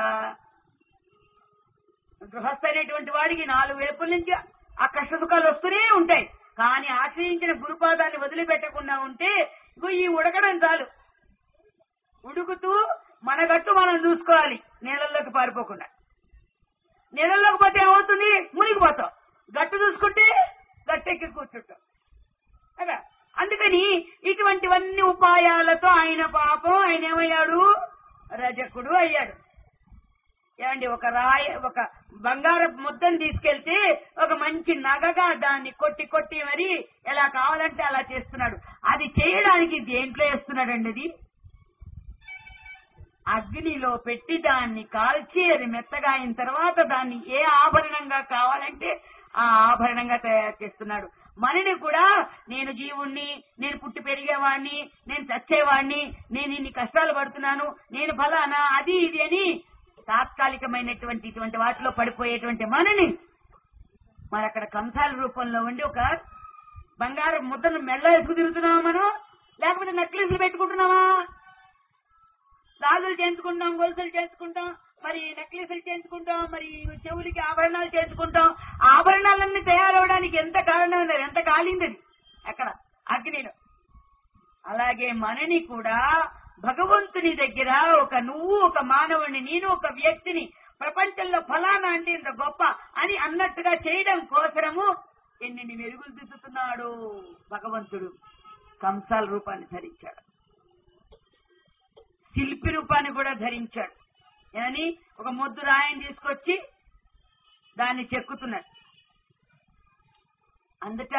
గృహస్థ అనేటువంటి వాడికి నాలుగు వైపుల నుంచి ఆ కష్ట సుఖాలు వస్తూనే ఉంటాయి కానీ ఆశ్రయించిన గురుపాదాన్ని వదిలిపెట్టకుండా ఉంటే ఇగో ఈ ఉడకడం చాలు ఉడుకుతూ మన గట్టు మనం చూసుకోవాలి నీళ్ళల్లోకి పారిపోకుండా నీళ్ళల్లోకి పోతే ఏమవుతుంది మునిగిపోతాం గట్టు చూసుకుంటే గట్టెక్కి కూర్చుంటాం కదా అందుకని ఇటువంటివన్నీ ఉపాయాలతో ఆయన పాపం ఆయన ఏమయ్యాడు రజకుడు అయ్యాడు ఏమండి ఒక రాయి ఒక బంగారపు ముద్దను తీసుకెళ్తే ఒక మంచి నగగా దాన్ని కొట్టి కొట్టి మరి ఎలా కావాలంటే అలా చేస్తున్నాడు అది చేయడానికి దేంట్లో వేస్తున్నాడండి అది అగ్నిలో పెట్టి దాన్ని కాల్చి అది మెత్తగా అయిన తర్వాత దాన్ని ఏ ఆభరణంగా కావాలంటే ఆ ఆభరణంగా తయారు చేస్తున్నాడు మనని కూడా నేను జీవుణ్ణి నేను పుట్టి పెరిగేవాణ్ణి నేను చచ్చేవాణ్ణి నేను ఇన్ని కష్టాలు పడుతున్నాను నేను ఫలానా అది ఇది అని తాత్కాలికమైనటువంటి ఇటువంటి వాటిలో పడిపోయేటువంటి మనని మరి అక్కడ కంసాల రూపంలో ఉండి ఒక బంగారం ముద్దను మెల్ల వేసుకు తిరుగుతున్నామా మనం లేకపోతే నెక్లెస్లు పెట్టుకుంటున్నామా రాజులు చేయించుకుంటాం గొలుసులు చేసుకుంటాం మరి నెక్లెస్లు చేయించుకుంటాం మరి చెవులకి ఆభరణాలు చేయించుకుంటాం ఆ ఆభరణాలన్నీ తయారవడానికి ఎంత కారణం ఉన్నది ఎంత కాలింది అది అక్కడ అగ్నిలో అలాగే మనని కూడా భగవంతుని దగ్గర ఒక నువ్వు ఒక మానవుని నేను ఒక వ్యక్తిని ప్రపంచంలో ఫలానా అంటే ఇంత గొప్ప అని అన్నట్టుగా చేయడం కోసరము ఎన్ని మెరుగులు దిద్దుతున్నాడు భగవంతుడు కంసాల రూపాన్ని ధరించాడు శిల్పి రూపాన్ని కూడా ధరించాడు అని ఒక మొద్దు రాయిని తీసుకొచ్చి దాన్ని చెక్కుతున్నాడు అందుట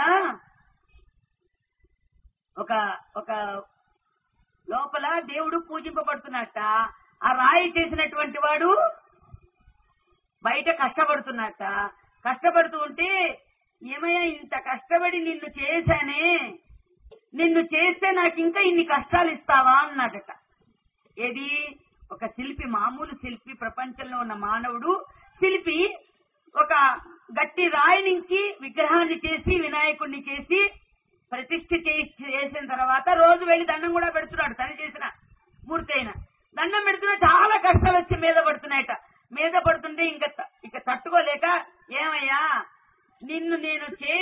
ఒక ఒక లోపల దేవుడు పూజింపబడుతున్నట్ట ఆ రాయి చేసినటువంటి వాడు బయట కష్టపడుతున్నట్ట కష్టపడుతూ ఉంటే ఏమయ్యా ఇంత కష్టపడి నిన్ను చేశానే నిన్ను చేస్తే నాకు ఇంకా ఇన్ని కష్టాలు ఇస్తావా అన్నాడట ఏది ఒక శిల్పి మామూలు శిల్పి ప్రపంచంలో ఉన్న మానవుడు శిల్పి ఒక గట్టి రాయి నుంచి విగ్రహాన్ని చేసి వినాయకుడిని చేసి ప్రతిష్ఠ చేసి చేసిన తర్వాత రోజు వెళ్లి దండం కూడా పెడుతున్నాడు తను చేసిన మూర్తి అయిన దండం పెడుతున్నా చాలా కష్టాలు వచ్చి మీద పడుతున్నాయట మీద పడుతుంటే ఇంకా త- ఇక తట్టుకోలేక ఏమయ్యా నిన్ను నేను చే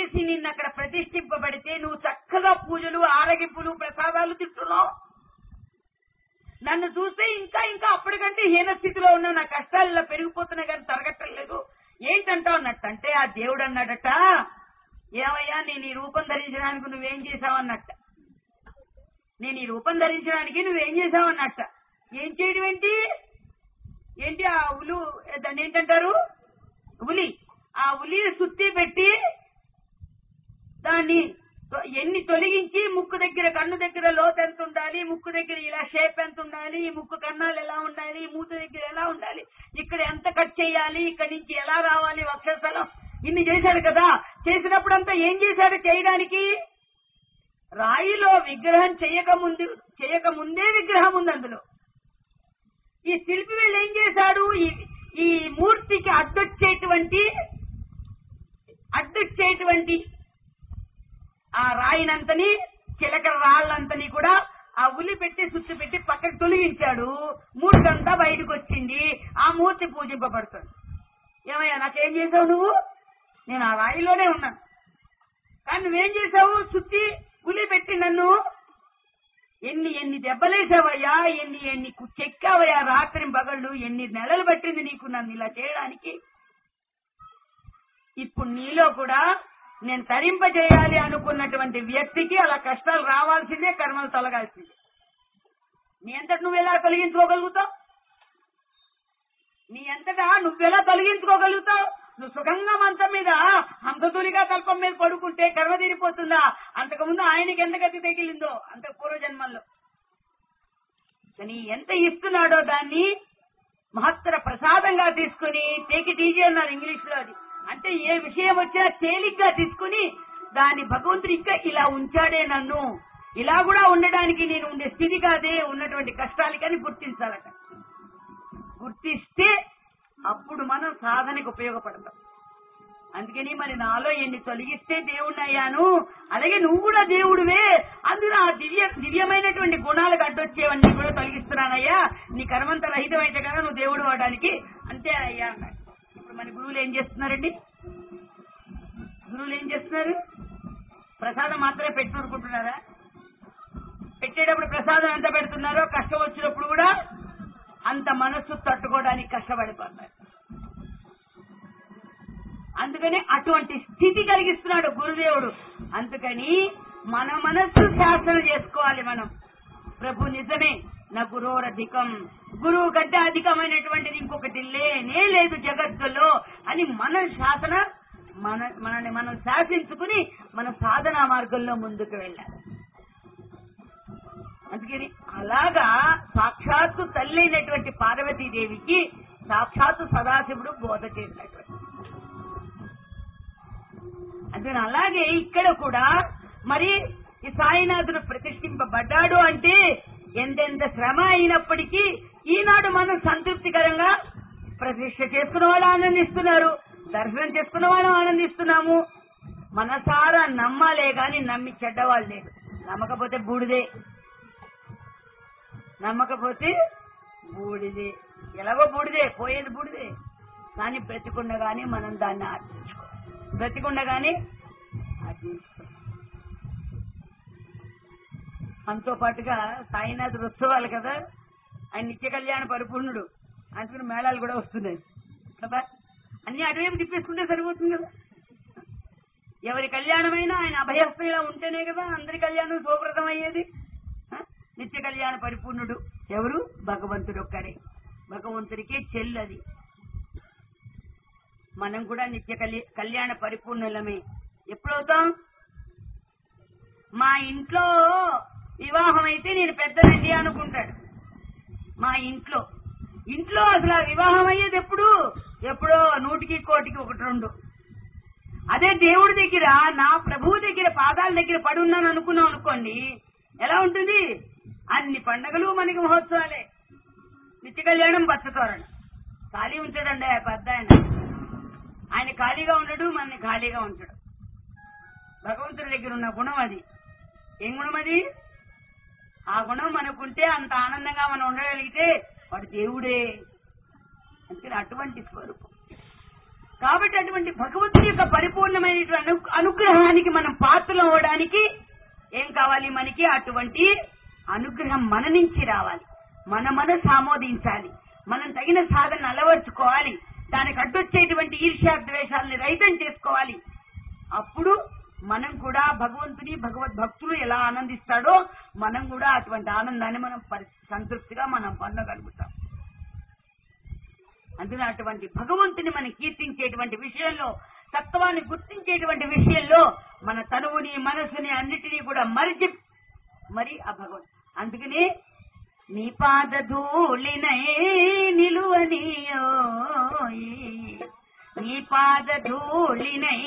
చేసి నిన్ను అక్కడ ప్రతిష్ఠింపబడితే నువ్వు చక్కగా పూజలు ఆరగింపులు ప్రసాదాలు తింటున్నావు నన్ను చూస్తే ఇంకా ఇంకా అప్పటికంటే హీన స్థితిలో ఉన్న నా కష్టాలు ఇలా పెరిగిపోతున్నాయి కానీ తరగట్టలేదు ఏంటంటావు అన్నట్టు అంటే ఆ దేవుడు అన్నాడట ఏమయ్యా నేను ఈ రూపం ధరించడానికి నువ్వేం చేశావు అన్నట్ట నేను ఈ రూపం ధరించడానికి నువ్వేం చేశావు అన్నట్ట ఏం చేయడం ఏంటి ఏంటి ఆ ఉలు దాన్ని ఏంటంటారు ఉలి ఆ ఉలి సుత్తి పెట్టి దాన్ని తొ- ఎన్ని తొలగించి ముక్కు దగ్గర కన్ను దగ్గర లోతు ఎంత ఉండాలి ముక్కు దగ్గర ఇలా షేప్ ఎంత ఉండాలి ఈ ముక్కు కన్నాలు ఎలా ఉండాలి ఈ మూత దగ్గర ఎలా ఉండాలి ఇక్కడ ఎంత కట్ చేయాలి ఇక్కడ నుంచి ఎలా రావాలి వక్షస్థలం ఇన్ని చేశాడు కదా చేసినప్పుడంతా ఏం చేశాడు చేయడానికి రాయిలో విగ్రహం చేయక ముందు చేయక ముందే విగ్రహం ఉంది అందులో ఈ శిల్పి వీళ్ళు ఏం చేశాడు ఈ ఈ మూర్తికి అడ్డొచ్చేటువంటి అడ్డొచ్చేటువంటి ఆ రాయినంతని చిలక రాళ్ళంతని కూడా ఆ ఉలి పెట్టి సుత్తి పెట్టి పక్కకు తొలగించాడు మూర్తంతా బయటకు వచ్చింది ఆ మూర్తి పూజింపబడుతుంది ఏమయ్యా నాకేం చేసావు నువ్వు నేను ఆ రాయిలోనే ఉన్నాను కానీ నువ్వేం చేసావు సుత్తి ఉలి పెట్టి నన్ను ఎన్ని ఎన్ని దెబ్బలేసావయ్యా ఎన్ని ఎన్ని కు- చెక్కావయ్యా రాత్రి పగళ్ళు ఎన్ని నెలలు పట్టింది నీకు నన్ను ఇలా చేయడానికి ఇప్పుడు నీలో కూడా నేను తరింపజేయాలి అనుకున్నటువంటి వ్యక్తికి అలా కష్టాలు రావాల్సిందే కర్మలు తొలగాల్సిందే నీ అంతట నువ్వు ఎలా తొలగించుకోగలుగుతావు నీ అంతటా నువ్వెలా తొలగించుకోగలుగుతావు నువ్వు సుఖంగా మంచం మీద హంసతులిగా కల్పం మీద పడుకుంటే కర్మ తీరిపోతుందా అంతకుముందు ఆయనకి ఎంత గతి తగిలిందో అంత పూర్వజన్మల్లో కానీ ఎంత ఇస్తున్నాడో దాన్ని మహత్తర ప్రసాదంగా తీసుకుని టేక్ ఇట్ ఈజీ అన్నారు ఇంగ్లీష్ లో అది అంటే ఏ విషయం వచ్చినా తేలిగ్గా తీసుకుని దాన్ని భగవంతుడు ఇంకా ఇలా ఉంచాడే నన్ను ఇలా కూడా ఉండడానికి నేను ఉండే స్థితి కాదే ఉన్నటువంటి కష్టాలకని గుర్తించాలట గుర్తిస్తే అప్పుడు మనం సాధనకు ఉపయోగపడతాం అందుకని మరి నాలో ఎన్ని తొలగిస్తే దేవుణ్ణి అయ్యాను అలాగే నువ్వు కూడా దేవుడివే అందులో ఆ దివ్య దివ్యమైనటువంటి గుణాలకు అడ్డొచ్చేవన్నీ కూడా తొలగిస్తున్నానయ్యా నీ కర్మంత రహితమైతే కదా నువ్వు దేవుడు అవడానికి అంతే అయ్యా అన్నాడు ఇప్పుడు మన గురువులు ఏం చేస్తున్నారండి గురువులు ఏం చేస్తున్నారు ప్రసాదం మాత్రమే పెట్టుకుంటున్నారా పెట్టేటప్పుడు ప్రసాదం ఎంత పెడుతున్నారో కష్టం వచ్చినప్పుడు కూడా అంత మనస్సు తట్టుకోవడానికి కష్టపడిపోతారు అందుకని అటువంటి స్థితి కలిగిస్తున్నాడు గురుదేవుడు అందుకని మన మనస్సు శాసన చేసుకోవాలి మనం ప్రభు నిజమే నా గురోరధికం గురువు కంటే అధికమైనటువంటిది ఇంకొకటి లేనే లేదు జగత్తులో అని మన శాసన మన మనని మనం శాసించుకుని మన సాధనా మార్గంలో ముందుకు వెళ్ళాలి అందుకని అలాగా సాక్షాత్తు తల్లైనటువంటి పార్వతీదేవికి సాక్షాత్తు సదాశివుడు బోధ చేసినటువంటి అందుకని అలాగే ఇక్కడ కూడా మరి ఈ సాయినాథుడు ప్రతిష్ఠింపబడ్డాడు అంటే ఎంతెంత శ్రమ అయినప్పటికీ ఈనాడు మనం సంతృప్తికరంగా ప్రతిష్ఠ చేసుకున్న వాళ్ళు ఆనందిస్తున్నారు దర్శనం చేసుకున్న వాళ్ళు ఆనందిస్తున్నాము మనసారా నమ్మాలే గాని నమ్మి చెడ్డవాళ్ళు లేదు నమ్మకపోతే బూడిదే నమ్మకపోతే బూడిదే ఎలాగో బూడిదే పోయేది బూడిదే కానీ బ్రతికుండగానే మనం దాన్ని ఆర్జించుకోవాలి బ్రతికుండగానే ఆర్జించుకోవాలి మనతో పాటుగా సాయినాథుడు ఉత్సవాలు కదా ఆయన నిత్య కళ్యాణ పరిపూర్ణుడు అందుకని మేళాలు కూడా వస్తున్నాయి కదా అన్ని అటువైపు తిప్పేసుకుంటే సరిపోతుంది కదా ఎవరి కళ్యాణమైనా ఆయన అభయస్థిగా ఉంటేనే కదా అందరి కళ్యాణం శుభప్రదం అయ్యేది ఆ? నిత్య కళ్యాణ పరిపూర్ణుడు ఎవరు భగవంతుడు ఒక్కడే భగవంతుడికే చెల్లది మనం కూడా నిత్య కళ్య- కళ్యాణ పరిపూర్ణులమే ఎప్పుడవుతాం మా ఇంట్లో వివాహం అయితే నేను పెద్దనండి అనుకుంటాడు మా ఇంట్లో ఇంట్లో అసలు ఆ వివాహం అయ్యేది ఎప్పుడు ఎప్పుడో నూటికి కోటికి ఒకటి రెండు అదే దేవుడి దగ్గర నా ప్రభువు దగ్గర పాదాల దగ్గర పడి ఉన్నాను అనుకున్నాం అనుకోండి ఎలా ఉంటుంది అన్ని పండగలు మనకి మహోత్సవాలే నిత్య కళ్యాణం పచ్చతోరణ ఖాళీ ఉంటాడండి ఆ పెద్ద ఆయన ఆయన ఖాళీగా ఉండడు మనని ఖాళీగా ఉంటాడు భగవంతుడి దగ్గర ఉన్న గుణం అది ఏం గుణం అది ఆ గుణం మనకుంటే అంత ఆనందంగా మనం ఉండగలిగితే వాడు దేవుడే అంటే అటువంటి స్వరూపం కాబట్టి అటువంటి భగవంతుని యొక్క పరిపూర్ణమైనటువంటి అను- అనుగ్రహానికి మనం పాత్రలు అవ్వడానికి ఏం కావాలి మనకి అటువంటి అనుగ్రహం మన నుంచి రావాలి మన మనసు ఆమోదించాలి మనం తగిన సాధన అలవర్చుకోవాలి దానికి అడ్డొచ్చేటువంటి ఈర్ష్యా ద్వేషాలని రహితం చేసుకోవాలి అప్పుడు మనం కూడా భగవంతుని భగవద్ భక్తులు ఎలా ఆనందిస్తాడో మనం కూడా అటువంటి ఆనందాన్ని మనం పరి- సంతృప్తిగా మనం పొందగలుగుతాం అందులో అటువంటి భగవంతుని మనం కీర్తించేటువంటి విషయంలో తత్వాన్ని గుర్తించేటువంటి విషయంలో మన తనువుని మనసుని అన్నిటినీ కూడా మరిచి మరి ఆ భగవంతు అందుకని నీ పాద ధూళినై నిలువనీయోయి నీ పాద ధూళినై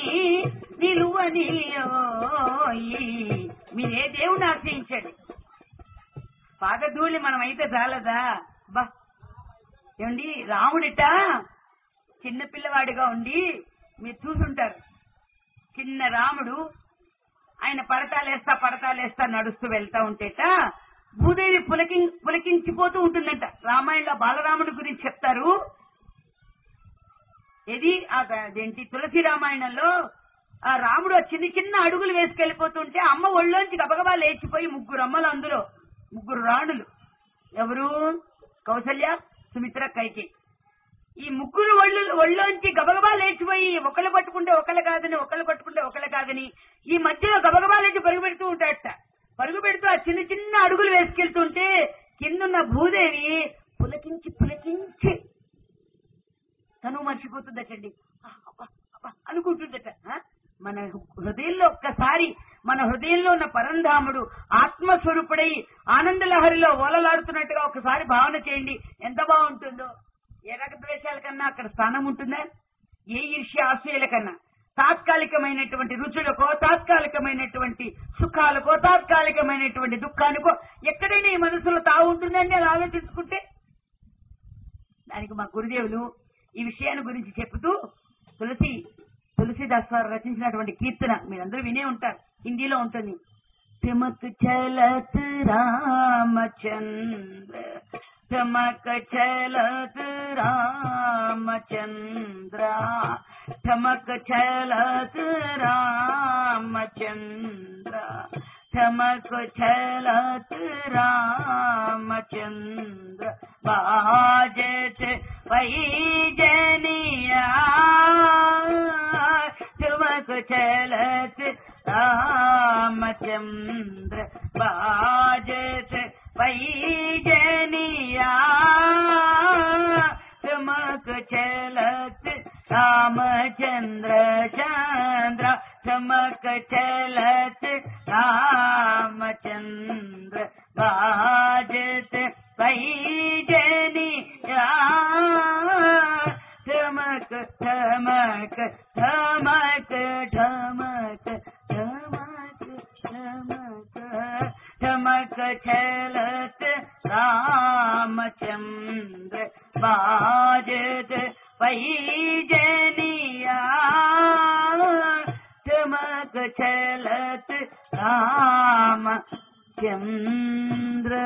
నిలువనీయోయి మీరే దేవుని ఆశ్రయించండి పాదధూళి మనం అయితే చాలదా బా ఏమండి రాముడిట చిన్న పిల్లవాడిగా ఉండి మీరు చూసుంటారు చిన్న రాముడు ఆయన పడతాలేస్తా పడతాలేస్తా నడుస్తూ వెళ్తా ఉంటేట భూదేవి పులకి పులకించిపోతూ ఉంటుందంట రామాయణంలో బాలరాముడి గురించి చెప్తారు ఇది ఆ అదేంటి తులసి రామాయణంలో ఆ రాముడు ఆ చిన్న చిన్న అడుగులు వేసుకెళ్లిపోతుంటే అమ్మ ఒళ్ళోంచి గబగబా లేచిపోయి ముగ్గురు అమ్మలు అందులో ముగ్గురు రాణులు ఎవరు కౌసల్య సుమిత్ర కైకి ఈ ముగ్గురు ఒళ్ళు ఒళ్ళోంచి గబగబా లేచిపోయి ఒకళ్ళు పట్టుకుంటే ఒకళ్ళు కాదని ఒకళ్ళు పట్టుకుంటే ఒకళ్ళు కాదని ఈ మధ్యలో గబగబా లేచి పరుగు పెడుతూ ఉంటాడట పరుగు పెడుతూ ఆ చిన్న చిన్న అడుగులు వేసుకెళ్తుంటే కిందున్న భూదేవి పులకించి పులకించి తను మర్చిపోతుందటండి ఆ, అబ్బా, అబ్బా అనుకుంటుందట ఆ? మన హృదయంలో ఒక్కసారి మన హృదయంలో ఉన్న పరంధాముడు ఆత్మస్వరూపుడై ఆనందలహరిలో ఓలలాడుతున్నట్టుగా ఒకసారి భావన చేయండి ఎంత బాగుంటుందో ఏ రకద్వేషాల కన్నా అక్కడ స్థానం ఉంటుందా ఏ ఈర్ష్య ఆశయాల కన్నా తాత్కాలికమైనటువంటి రుచులకో తాత్కాలికమైనటువంటి సుఖాలకో తాత్కాలికమైనటువంటి దుఃఖానికో ఎక్కడైనా ఈ మనసులో తావు ఉంటుందండి అని ఆలోచించుకుంటే దానికి మా గురుదేవులు ఈ విషయాన్ని గురించి చెబుతూ తులసి తులసిదాస్ వారు రచించినటువంటి కీర్తన మీరందరూ వినే ఉంటారు హిందీలో ఉంటుంది తిమక్ చలత్ రామచంద్ర చమక చలత్ రామచంద్ర చమక చలత్ రామచంద్ర చమक छलत रामचंद्र बाजत पैजनिया चमक छलत रामचंद्र बाजत पैजनिया चमक छलत रामचंद्र चंद्र चमक चलत रामचंद्र बाजत पैजनी चमक चमक चमक चमक चमक चमक चमक छलत रामचंद्र बाजत पैजनिया चमक छलत राम చంద్ర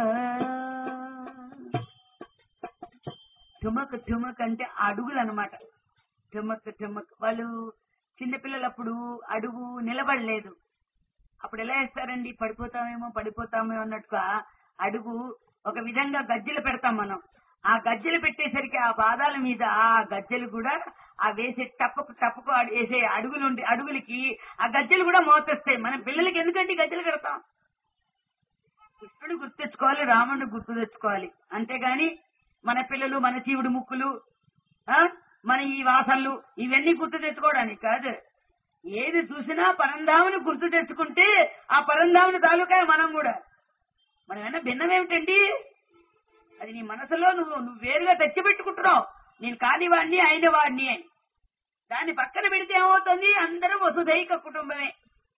ఠుమక్ ఠుమక్ అంటే అడుగులు అనమాట ఠుమక్ ఠుమక్ వాళ్ళు చిన్నపిల్లలప్పుడు అడుగు నిలబడలేదు అప్పుడు ఎలా వేస్తారండి పడిపోతామేమో పడిపోతామేమో అన్నట్టుగా అడుగు ఒక విధంగా గజ్జెలు పెడతాం మనం ఆ గజ్జెలు పెట్టేసరికి ఆ పాదాల మీద ఆ గజ్జెలు కూడా ఆ వేసే టప్పకు టప్పకు అడు- వేసే అడుగులు ఉండి అడుగులకి ఆ గజ్జెలు కూడా మోతొస్తాయి మన పిల్లలకి ఎందుకంటే ఈ గజ్జెలు కడతాం కృష్ణుడు గుర్తు తెచ్చుకోవాలి రాముడిని గుర్తు తెచ్చుకోవాలి అంతేగాని మన పిల్లలు మన జీవుడు ముక్కులు ఆ మన ఈ వాసనలు ఇవన్నీ గుర్తు తెచ్చుకోవడానికి కాదు ఏది చూసినా పరంధాముని గుర్తు తెచ్చుకుంటే ఆ పరంధాముని తాలూకా మనం కూడా మనం ఏమన్నా భిన్నం ఏమిటండి అది నీ మనసులో నువ్వు నువ్వు వేరుగా తెచ్చిపెట్టుకుంటున్నావు నేను కాని వాడిని అయిన వాడిని అని దాన్ని పక్కన పెడితే ఏమవుతుంది అందరం వసుదైక కుటుంబమే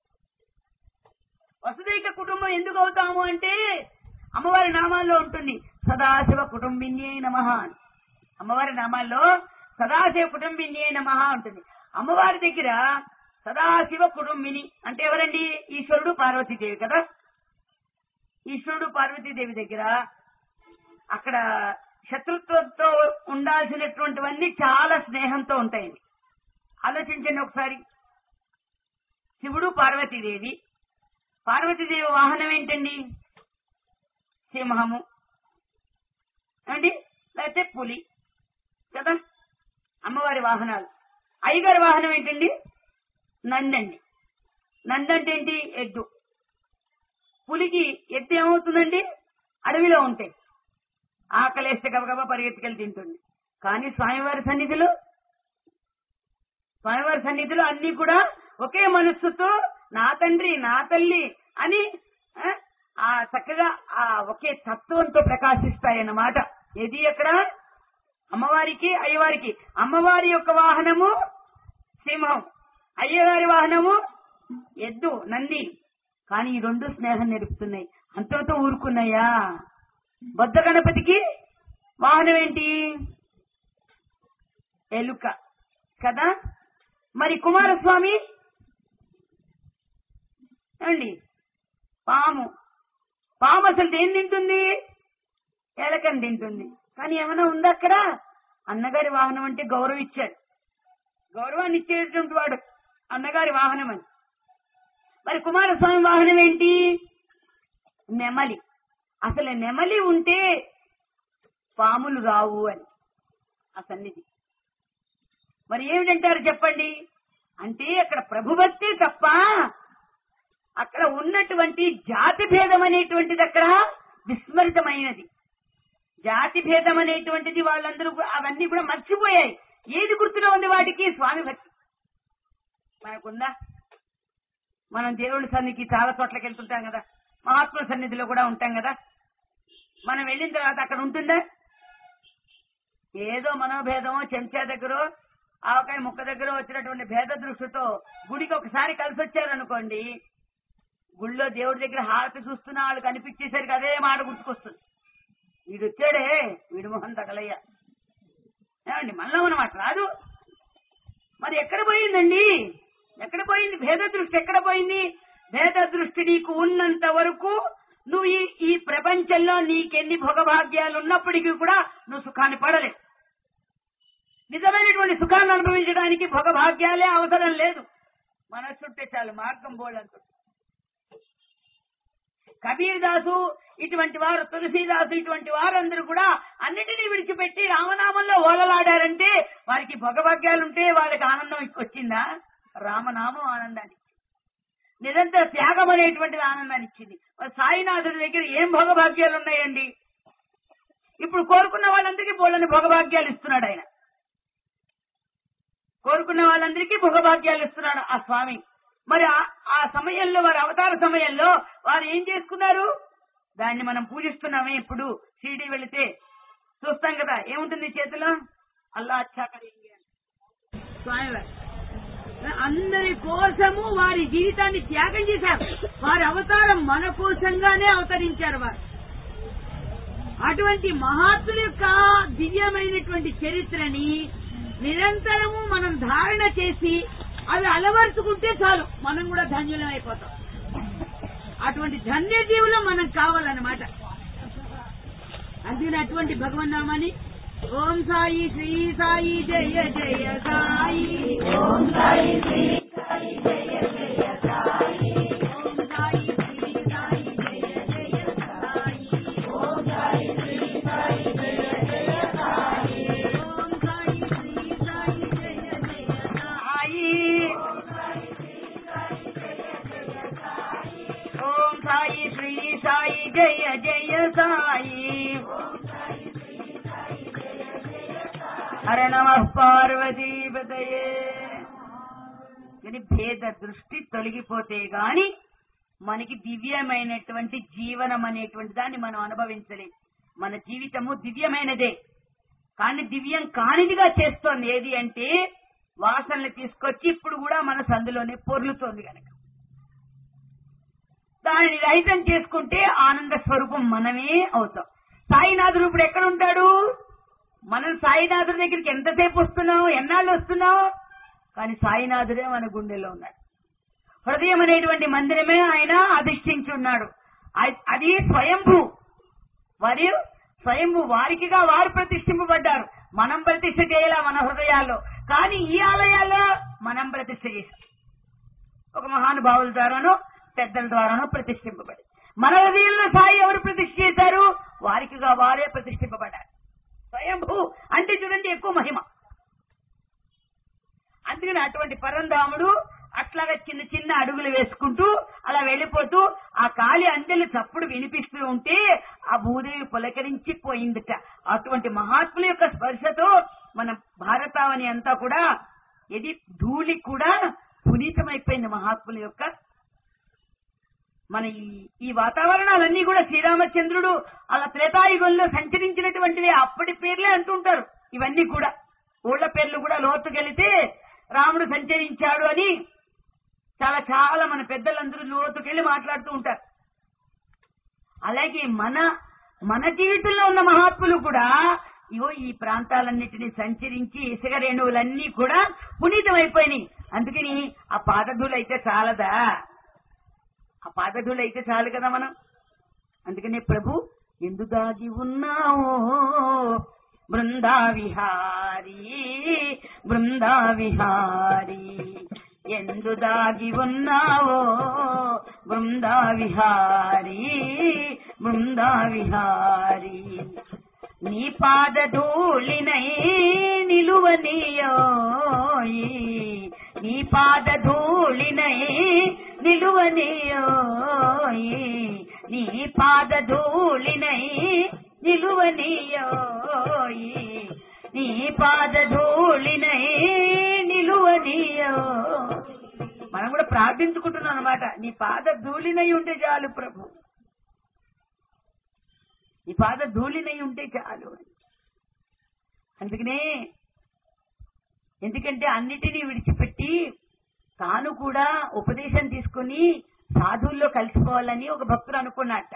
వసుదైక కుటుంబం ఎందుకు అవుతాము అంటే అమ్మవారి నామాల్లో ఉంటుంది సదాశివ కుటుంబిన్యే నమ అమ్మవారి నామాల్లో సదాశివ కుటుంబిన్యే నమ ఉంటుంది అమ్మవారి దగ్గర సదాశివ కుటుంబిని అంటే ఎవరండి ఈశ్వరుడు పార్వతీదేవి కదా ఈశ్వరుడు పార్వతీదేవి దగ్గర అక్కడ శత్రుత్వంతో ఉండాల్సినటువంటివన్నీ చాలా స్నేహంతో ఉంటాయండి ఆలోచించండి ఒకసారి శివుడు పార్వతీదేవి పార్వతీదేవి వాహనం ఏంటండి సింహము అండి లేకపోతే పులి కదా అమ్మవారి వాహనాలు అయ్యగారి వాహనం ఏంటండి నందండి నందంటే ఏంటి ఎద్దు పులికి ఎద్దు ఏమవుతుందండి అడవిలో ఉంటాయి ఆకలేస్తే గబగబా పరిగెత్తుకెళ్ళి తింటుంది కానీ స్వామివారి సన్నిధిలో స్వామివారి సన్నిధిలో అన్ని కూడా ఒకే మనస్సుతో నా తండ్రి నా తల్లి అని ఆ, ఆ చక్కగా ఆ ఒకే తత్వంతో ప్రకాశిస్తాయన్నమాట ఏది అక్కడ అమ్మవారికి అయ్యవారికి అమ్మవారి యొక్క వాహనము సింహం అయ్యవారి వాహనము ఎద్దు నంది కానీ ఈ రెండు స్నేహం నేర్పుతున్నాయి అంతటితో ఊరుకున్నాయా బొద్ద గణపతికి వాహనం ఏంటి ఎలుక కదా మరి కుమారస్వామి ఏమండి పాము పాము అసలు దేని తింటుంది ఎలకని తింటుంది కానీ ఏమైనా ఉందా అక్కడ అన్నగారి వాహనం అంటే గౌరవం ఇచ్చాడు గౌరవాన్ని ఇచ్చేటువంటి వాడు అన్నగారి వాహనం అని మరి కుమారస్వామి వాహనం ఏంటి నెమలి అసలు నెమలి ఉంటే పాములు రావు అని ఆ సన్నిధి మరి ఏమిటంటారు చెప్పండి అంటే అక్కడ ప్రభుభక్తి తప్ప అక్కడ ఉన్నటువంటి జాతి భేదం అనేటువంటిది అక్కడ విస్మరితమైనది జాతి భేదం అనేటువంటిది వాళ్ళందరూ కూడా- అవన్నీ కూడా మర్చిపోయాయి ఏది గుర్తులో ఉంది వాటికి స్వామి భక్తి మనకుందా మనం దేవుడి సన్నిధికి చాలా చోట్లకి వెళ్తుంటాం కదా మహాత్ముల సన్నిధిలో కూడా ఉంటాం కదా మనం వెళ్ళిన తర్వాత అక్కడ ఉంటుందా ఏదో మనోభేదమో చెంచా దగ్గర ఆవకాయ ముక్క దగ్గర వచ్చినటువంటి భేద దృష్టితో గుడికి ఒకసారి కలిసి వచ్చారనుకోండి గుళ్ళో దేవుడి దగ్గర హారతి చూస్తున్న వాళ్ళు కనిపించేసరికి అదే మాట గుర్తుకొస్తుంది వీడు వచ్చాడే వీడు మొహం తగలయ్య ఏమండి మళ్ళా మనం అట్లా రాదు మరి ఎక్కడ పోయిందండి ఎక్కడ పోయింది భేద దృష్టి ఎక్కడ పోయింది భేద దృష్టి నీకు ఉన్నంత వరకు నువ్వు ఈ ఈ ప్రపంచంలో నీకెన్ని భోగభాగ్యాలు ఉన్నప్పటికీ కూడా నువ్వు సుఖాన్ని పడలేవు నిజమైనటువంటి సుఖాన్ని అనుభవించడానికి భోగభాగ్యాలే అవసరం లేదు మనస్సుంటే చాలు మార్గం బోళ్ళంటు కబీర్ దాసు ఇటువంటి వారు తులసీదాసు ఇటువంటి వారందరూ కూడా అన్నిటినీ విడిచిపెట్టి రామనామంలో ఓలలాడారంటే వారికి భోగభాగ్యాలుంటే వాళ్ళకి ఆనందం వచ్చిందా రామనామం ఆనందాన్ని ఇచ్చింది. నిరంతర త్యాగం అనేటువంటిది ఆనందాన్ని ఇచ్చింది మరి సాయినాథుడి దగ్గర ఏం భోగభాగ్యాలు ఉన్నాయండి ఇప్పుడు కోరుకున్న వాళ్ళందరికీ బోళ్ళని భోగభాగ్యాలు ఇస్తున్నాడు ఆయన కోరుకున్న వాళ్ళందరికీ భోగభాగ్యాలు ఇస్తున్నాడు ఆ స్వామి మరి ఆ- ఆ సమయంలో వారి అవతార సమయంలో వారు ఏం చేసుకున్నారు దాన్ని మనం పూజిస్తున్నామే ఇప్పుడు షిరిడి వెళితే చూస్తాం కదా ఏముంటుంది చేతిలో అల్లా అచ్చా కరేంగే అని. స్వామివారు అందరి కోసము వారి జీవితాన్ని త్యాగం చేశారు వారి అవతారం మన కోసంగానే అవతరించారు వారు అటువంటి మహాత్ముల యొక్క దివ్యమైనటువంటి చరిత్రని నిరంతరము మనం ధారణ చేసి అవి అలవర్చుకుంటే చాలు మనం కూడా ధన్యులం అయిపోతాం అటువంటి ధన్య జీవులు మనం కావాలన్నమాట అందుకని అటువంటి భగవన్నామాని ఓం సాయి శ్రీ సాయి జయ జయ సాయి ఓం సాయి శ్రీ సాయి జయ జయ సాయి ఓం సాయి శ్రీ సాయి జయ జయ సాయి ఓం సాయి శ్రీ సాయి జయ జయ సాయి ఓం సాయి శ్రీ సాయి జయ జయ సాయి ఓం సాయి శ్రీ సాయి జయ జయ సాయి హర నమ పార్వతీపతయే కానీ భేద దృష్టి తొలగిపోతే గాని మనకి దివ్యమైనటువంటి జీవనం అనేటువంటి దాన్ని మనం అనుభవించలేం మన జీవితము దివ్యమైనదే కానీ దివ్యం కానిదిగా చేస్తోంది ఏది అంటే వాసనలు తీసుకొచ్చి ఇప్పుడు కూడా మన సందులోనే పొర్లుతోంది కనుక దానిని రహితం చేసుకుంటే ఆనంద స్వరూపం మనమే అవుతాం సాయినాథుడు ఇప్పుడు ఎక్కడ ఉంటాడు మనం సాయినాథుడి దగ్గరికి ఎంతసేపు వస్తున్నాం ఎన్నాళ్ళు వస్తున్నాం కానీ సాయినాథుడే మన గుండెలో ఉన్నాడు హృదయం అనేటువంటి మందిరమే ఆయన అధిష్ఠించి ఉన్నాడు అ- అది స్వయంభూ మరియు స్వయంభూ వారికిగా వారు ప్రతిష్ఠింపబడ్డారు మనం ప్రతిష్ఠ చేయాల మన హృదయాల్లో కానీ ఈ ఆలయాల్లో మనం ప్రతిష్ఠ చేస్తాం ఒక మహానుభావుల ద్వారానో పెద్దల ద్వారానో ప్రతిష్ఠింపబడి మన హృదయంలో సాయి ఎవరు ప్రతిష్ఠ చేశారు వారికిగా వారే ప్రతిష్ఠింపబడ్డారు స్వయంభూ అంటే చూడండి ఎక్కువ మహిమ అందుకని అటువంటి పరంధాముడు అట్లాగా చిన్న చిన్న అడుగులు వేసుకుంటూ అలా వెళ్ళిపోతూ ఆ కాలి అందెలు చప్పుడు వినిపిస్తూ ఉంటే ఆ భూదేవి పులకరించి పోయిందిట అటువంటి మహాత్ముల యొక్క స్పర్శతో మన భారతావని అంతా కూడా ఇది ధూళి కూడా పునీతమైపోయింది మహాత్ముల యొక్క మన ఈ ఈ వాతావరణాలన్నీ కూడా శ్రీరామచంద్రుడు అలా త్రేతాయుగంలో సంచరించినటువంటివి అప్పటి పేర్లే అంటుంటారు ఇవన్నీ కూడా ఊళ్ళ పేర్లు కూడా లోతుకెళితే రాముడు సంచరించాడు అని చాలా చాలా మన పెద్దలందరూ లోతుకెళ్లి మాట్లాడుతూ ఉంటారు అలాగే మన మన జీవితంలో ఉన్న మహాత్ములు కూడా ఇవో ఈ ప్రాంతాలన్నిటినీ సంచరించి ఇసుక రేణువులన్నీ కూడా పునీతమైపోయినాయి అందుకని ఆ పాదధూలు అయితే చాలదా ఆ పాదధూలు అయితే చాలు కదా మనం అందుకనే ప్రభు ఎందు దాగి ఉన్నావో బృందా విహారీ బృందా విహారీ ఎందు దాగి ఉన్నావో బృందా విహారీ బృందా విహారీ నీ పాదధూళినై నిలువనీయోయి నీ పాదధూళినై నిలువనీయోయి నీ పాదధూళినై నిలువనీయోయి నీ పాదధూళినై నిలువనీయో మనం కూడా ప్రార్థించుకుంటున్నాం అనమాట నీ పాద ధూళినై ఉంటే చాలు ప్రభు నీ పాద ధూళినై ఉంటే చాలు అందుకనే ఎందుకంటే అన్నిటినీ విడిచిపెట్టి తాను కూడా ఉపదేశం తీసుకుని సాధువుల్లో కలిసిపోవాలని ఒక భక్తుడు అనుకున్నట్ట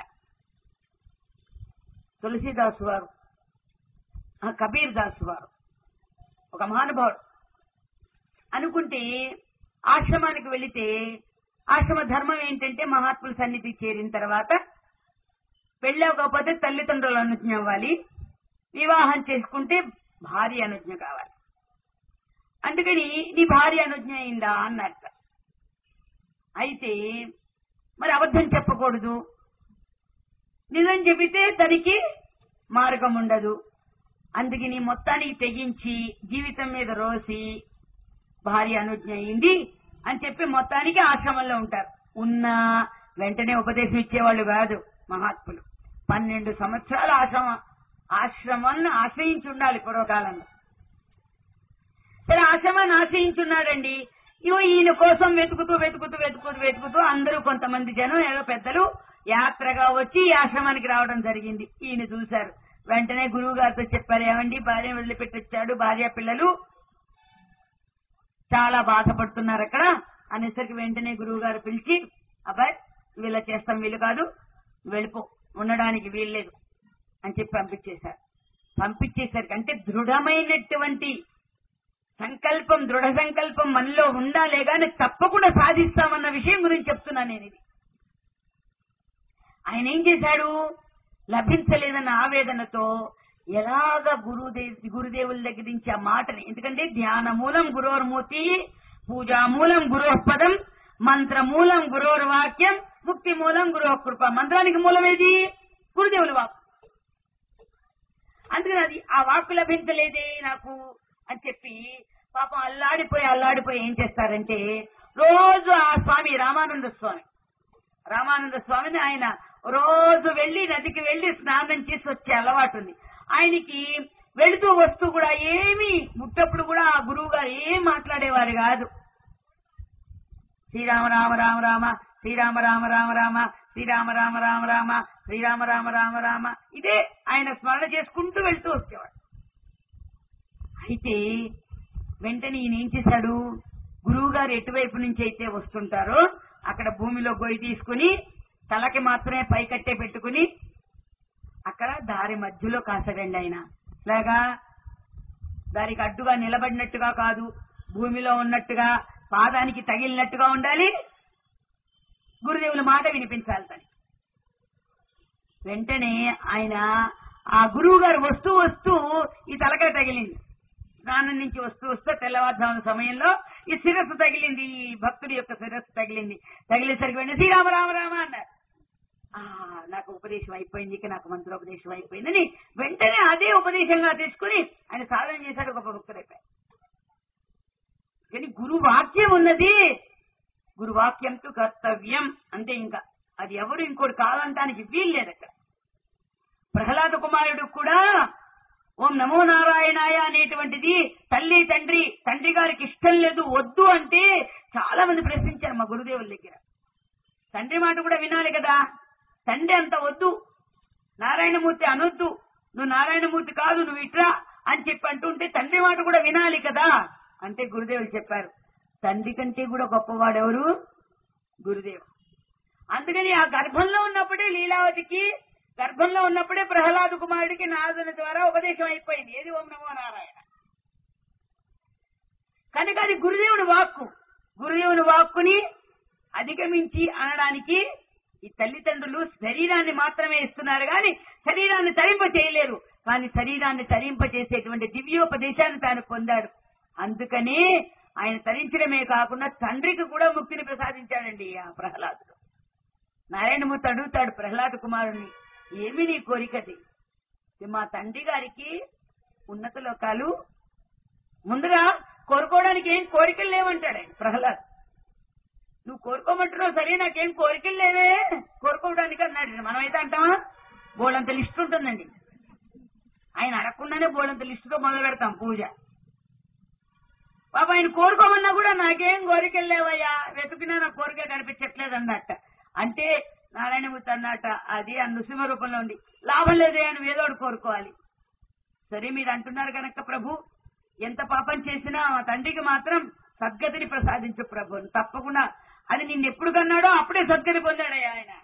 తులసీదాసు వారు ఆ కబీర్ దాసు వారు ఒక మహానుభావుడు అనుకుంటే ఆశ్రమానికి వెళితే ఆశ్రమ ధర్మం ఏంటంటే మహాత్ముల సన్నిధికి చేరిన తర్వాత పెళ్ళవకపోతే తల్లిదండ్రుల అనుజ్ఞ అవ్వాలి వివాహం చేసుకుంటే భార్య అనుజ్ఞ కావాలి అందుకని నీ భార్య అనుజ్ఞ అయిందా అన్నట్ట అయితే మరి అబద్ధం చెప్పకూడదు నిజం చెబితే తనకి మార్గం ఉండదు అందుకని మొత్తానికి తెగించి జీవితం మీద రోసి భార్య అనుజ్ఞ అయింది అని చెప్పి మొత్తానికి ఆశ్రమంలో ఉంటారు ఉన్నా వెంటనే ఉపదేశం ఇచ్చేవాళ్ళు కాదు మహాత్ములు పన్నెండు సంవత్సరాలు ఆశ్రమ ఆశ్రమాన్ని ఆశ్రయించి ఉండాలి పూర్వకాలంలో సరే ఆశ్రమాన్ని ఆశ్రయించున్నాడండి ఇగో ఈయన కోసం వెతుకుతూ వెతుకుతూ వెతుకుతూ వెతుకుతూ అందరూ కొంతమంది జనం ఏదో పెద్దలు యాత్రగా వచ్చి ఈ ఆశ్రమానికి రావడం జరిగింది ఈయన చూశారు వెంటనే గురువు గారితో చెప్పారు ఏమండి భార్య వదిలిపెట్టి వచ్చాడు భార్య పిల్లలు చాలా బాధపడుతున్నారు అక్కడ అనేసరికి వెంటనే గురువు గారు పిలిచి అబ్బాయి నువ్వు ఇలా చేస్తాం వీలు కాదు నువ్వు వెళ్ళిపో ఉండడానికి వీల్లేదు అని చెప్పి పంపించేశారు పంపించేసరికి అంటే దృఢమైనటువంటి సంకల్పం దృఢ సంకల్పం మనలో ఉండాలే గాని తప్పకుండా సాధిస్తామన్న విషయం గురించి చెప్తున్నా నేను ఇది ఆయన ఏం చేశాడు లభించలేదన్న ఆవేదనతో ఎలాగ గురుదే గురుదేవుల దగ్గర నుంచి ఆ మాటని ఎందుకంటే ధ్యాన మూలం గురోర్మూర్తి పూజా మూలం గురోపదం మంత్ర మూలం గురోర్ వాక్యం ముక్తి మూలం గురో కృప మంత్రానికి మూలం ఏది గురుదేవుల వాక్ అందుకని అది ఆ వాక్కు లభించలేదే నాకు అని చెప్పి పాపం అల్లాడిపోయి అల్లాడిపోయి ఏం చేస్తారంటే రోజు ఆ స్వామి రామానంద స్వామి రామానంద స్వామిని ఆయన రోజు వెళ్లి నదికి వెళ్లి స్నానం చేసి వచ్చే అలవాటు ఉంది ఆయనకి వెళుతూ వస్తూ కూడా ఏమి ముట్టప్పుడు కూడా ఆ గురువు గారు ఏం మాట్లాడేవారు కాదు శ్రీరామ రామ రామ రామ శ్రీరామ రామ రామ రామ శ్రీరామ రామ రామ రామ శ్రీరామ రామ రామ రామ ఇదే ఆయన స్మరణ చేసుకుంటూ వెళ్తూ వచ్చేవాడు అయితే వెంటనే ఈయన ఏం చేశాడు గురువు గారు ఎటువైపు నుంచి అయితే వస్తుంటారో అక్కడ భూమిలో గొయ్యి తీసుకుని తలకి మాత్రమే పైకట్టే పెట్టుకుని అక్కడ దారి మధ్యలో కాసాడండి ఆయన ఇలాగా దానికి అడ్డుగా నిలబడినట్టుగా కాదు భూమిలో ఉన్నట్టుగా పాదానికి తగిలినట్టుగా ఉండాలి గురుదేవుల మాట వినిపించాలి తనకి వెంటనే ఆయన ఆ గురువు గారు వస్తూ వస్తూ ఈ తలకాయ తగిలింది స్నానం నుంచి వస్తూ వస్తూ తెల్లవారుజామున సమయంలో ఈ శిరస్సు తగిలింది ఈ భక్తుడి యొక్క శిరస్సు తగిలింది తగిలేసరికి వెంటనే శ్రీరామ రామ రామ అన్నారు ఆ నాకు ఉపదేశం అయిపోయింది ఇక నాకు మంత్రోపదేశం అయిపోయిందని వెంటనే అదే ఉపదేశంగా తీసుకుని ఆయన సాధన చేశాడు గొప్ప భక్తుడైపోయాడు కానీ గురువాక్యం ఉన్నది గురువాక్యంతో కర్తవ్యం అంతే ఇంకా అది ఎవరు ఇంకోటి కాదంటానికి వీల్లేదు అక్కడ ప్రహ్లాద కుమారుడు కూడా ఓం నమో నారాయణాయ అనేటువంటిది తల్లి తండ్రి తండ్రి గారికి ఇష్టం లేదు వద్దు అంటే చాలా మంది ప్రశ్నించారు మా గురుదేవుల దగ్గర తండ్రి మాట కూడా వినాలి కదా తండ్రి అంత వద్దు నారాయణమూర్తి అనొద్దు నువ్వు నారాయణమూర్తి కాదు నువ్వు ఇట్రా అని చెప్పి అంటుంటే తండ్రి మాట కూడా వినాలి కదా అంటే గురుదేవులు చెప్పారు తండ్రి కంటే కూడా గొప్పవాడెవరు గురుదేవుడు అందుకని ఆ గర్భంలో ఉన్నప్పుడే లీలావతికి గర్భంలో ఉన్నప్పుడే ప్రహ్లాద కుమారుడికి నారదుని ద్వారా ఉపదేశం అయిపోయింది ఏది ఓం నమో నారాయణ కనుక అది గురుదేవుని వాక్కు గురుదేవుని వాక్కుని అధిగమించి అనడానికి ఈ తల్లిదండ్రులు శరీరాన్ని మాత్రమే ఇస్తున్నారు కానీ శరీరాన్ని తరింప చేయలేరు కానీ శరీరాన్ని తరింప చేసేటువంటి దివ్యోపదేశాన్ని తాను పొందాడు అందుకనే ఆయన తరించడమే కాకుండా తండ్రికి కూడా ముక్తిని ప్రసాదించాడండి ఆ ప్రహ్లాదుడు నారాయణమూర్తి అడుగుతాడు ప్రహ్లాద కుమారుని ఏమి నీ కోరికది మా తండ్రి గారికి ఉన్నత లోకాలు ముందుగా కోరుకోవడానికి ఏం కోరికలు లేవంటాడు ఆయన ప్రహ్లాద్ నువ్వు కోరుకోమంటున్నావు సరే నాకేం కోరికలు లేవే కోరుకోవడానికి అన్నాడు మనమైతే అంటామా బోళంత లిస్ట్ ఉంటుందండి ఆయన అడగకుండానే బోళంత లిస్టుతో మొదలు పెడతాం పూజ పాప ఆయన కోరుకోమన్నా కూడా నాకేం కోరికలు లేవయ్యా వెతుకినా నా కోరిక కనిపించట్లేదు అన్నట్ట అంటే నారాయణమూర్తి అన్నట్ట అది ఆ నృసింహ రూపంలో ఉంది లాభం లేదే అని ఏదో ఒకటి కోరుకోవాలి సరే మీరు అంటున్నారు కనుక ప్రభు ఎంత పాపం చేసినా మా తండ్రికి మాత్రం సద్గతిని ప్రసాదించు ప్రభు అని తప్పకుండా అది నిన్ను ఎప్పుడు కన్నాడో అప్పుడే సద్గతి పొందాడయ్యా ఆయన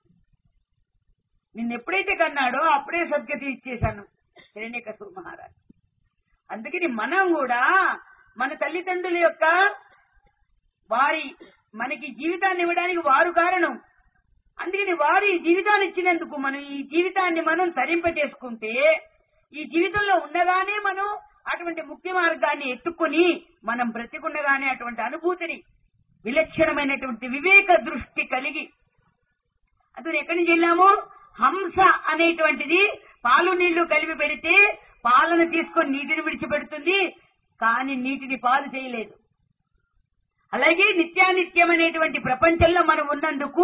నిన్ను ఎప్పుడైతే కన్నాడో అప్పుడే సద్గతి ఇచ్చేశాను హిరణ్యకశిపు మహారాజ్ అందుకని మనం కూడా మన తల్లిదండ్రుల యొక్క వారి మనకి జీవితాన్ని ఇవ్వడానికి వారు కారణం అందుకని వారి జీవితాన్ని ఇచ్చినందుకు మనం ఈ జీవితాన్ని మనం తరింప చేసుకుంటే ఈ జీవితంలో ఉండగానే మనం అటువంటి ముఖ్య మార్గాన్ని ఎత్తుకుని మనం బ్రతికుండగానే అటువంటి అనుభూతిని విలక్షణమైనటువంటి వివేక దృష్టి కలిగి అతను ఎక్కడి నుంచి వెళ్ళాము హంస అనేటువంటిది పాలు నీళ్లు కలిపి పెడితే పాలను తీసుకొని నీటిని విడిచిపెడుతుంది కానీ నీటిని పాలు చేయలేదు అలాగే నిత్యానిత్యం అనేటువంటి ప్రపంచంలో మనం ఉన్నందుకు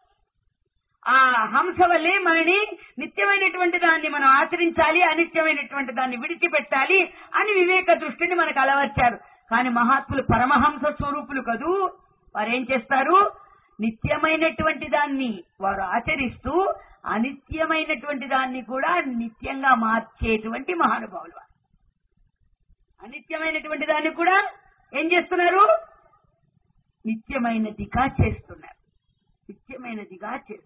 ఆ హంస వల్లే మనని నిత్యమైనటువంటి దాన్ని మనం ఆచరించాలి అనిత్యమైనటువంటి దాన్ని విడిచిపెట్టాలి అని వివేక దృష్టిని మనకు అలవర్చారు కానీ మహాత్ములు పరమహంస స్వరూపులు కదూ వారేం చేస్తారు నిత్యమైనటువంటి దాన్ని వారు ఆచరిస్తూ అనిత్యమైనటువంటి దాన్ని కూడా నిత్యంగా మార్చేటువంటి మహానుభావులు వారు. అనిత్యమైనటువంటి దాన్ని కూడా ఏం చేస్తున్నారు నిత్యమైనదిగా చేస్తున్నారు నిత్యమైనదిగా చేస్తున్నారు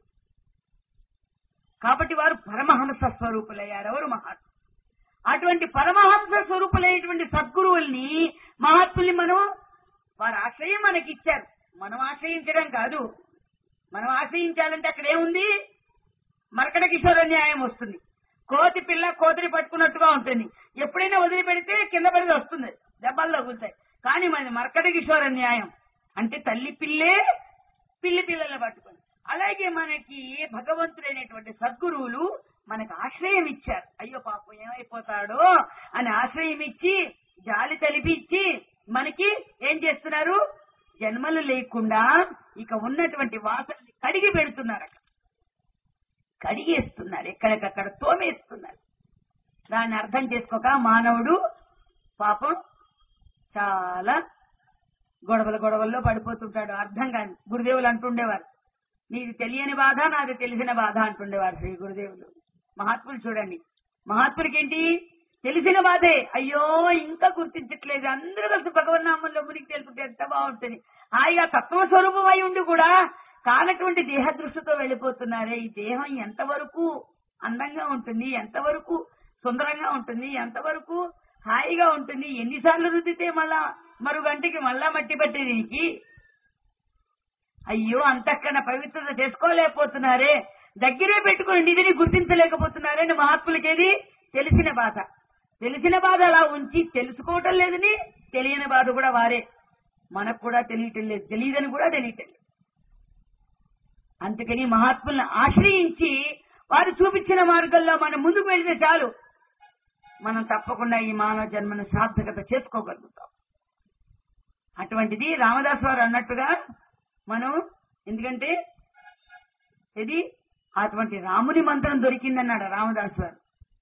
కాబట్టి వారు పరమహంస స్వరూపులయ్యారు ఎవరు మహాత్ములు అటువంటి పరమహంస స్వరూపులైనటువంటి సద్గురువుల్ని మహాత్ముల్ని మనం వారి ఆశ్రయం మనకి ఇచ్చారు మనం ఆశ్రయించడం కాదు మనం ఆశ్రయించాలంటే అక్కడ ఏముంది మరకట కిషోర న్యాయం వస్తుంది కోతి పిల్ల కోతిని పట్టుకున్నట్టుగా ఉంటుంది ఎప్పుడైనా వదిలిపెడితే కింద పడి వస్తుంది దెబ్బలు తగులుతాయి కానీ మనది మరకట కిషోర న్యాయం అంటే తల్లి పిల్లే పిల్లి పిల్లల్ని పట్టుకుంది అలాగే మనకి భగవంతుడైనటువంటి సద్గురువులు మనకు ఆశ్రయం ఇచ్చారు అయ్యో పాపం ఏమైపోతాడో అని ఆశ్రయం ఇచ్చి జాలి తలిపిచ్చి మనకి ఏం చేస్తున్నారు జన్మలు లేకుండా ఇక ఉన్నటువంటి వాసనని కడిగి పెడుతున్నారు అక్కడ కడిగేస్తున్నారు ఎక్కడికక్కడ తోమేస్తున్నారు దాన్ని అర్థం చేసుకోక మానవుడు పాపం చాలా గొడవల గొడవల్లో పడిపోతుంటాడు అర్థం కాని గురుదేవులు అంటుండేవారు నీది తెలియని బాధ నాది తెలిసిన బాధ అంటుండేవారు శ్రీ గురుదేవులు మహాత్ములు చూడండి మహాత్ములకి ఏంటి తెలిసిన బాధే అయ్యో ఇంకా గుర్తించట్లేదు అందరూ కలిసి భగవన్నామంలో మునికి తెలుపుకుంటే ఎంత బాగుంటుంది హాయిగా తత్వ స్వరూపం అయి ఉండి కూడా కానటువంటి దేహ దృష్టితో వెళ్ళిపోతున్నారే ఈ దేహం ఎంతవరకు అందంగా ఉంటుంది ఎంతవరకు సుందరంగా ఉంటుంది ఎంతవరకు హాయిగా ఉంటుంది ఎన్నిసార్లు రుద్దితే మళ్ళా మరో గంటకి మళ్ళా మట్టి పట్టి దీనికి అయ్యో అంతకన్నా పవిత్రత చేసుకోలేకపోతున్నారే దగ్గరే పెట్టుకుని నిధిని గుర్తించలేకపోతున్నారని మహాత్ములకేది తెలిసిన బాధ తెలిసిన బాధ అలా ఉంచి తెలుసుకోవటం లేదని తెలియని బాధ కూడా వారే మనకు కూడా తెలియటం లేదు తెలియదని కూడా తెలియటం లేదు అందుకని మహాత్ములను ఆశ్రయించి వారు చూపించిన మార్గంలో మనం ముందుకు వెళితే చాలు మనం తప్పకుండా ఈ మానవ జన్మను సార్థకత చేసుకోగలుగుతాం అటువంటిది రామదాస్ వారు అన్నట్టుగా మనం ఎందుకంటే ఇది అటువంటి రాముని మంత్రం దొరికిందన్నాడు రామదాస్ వారు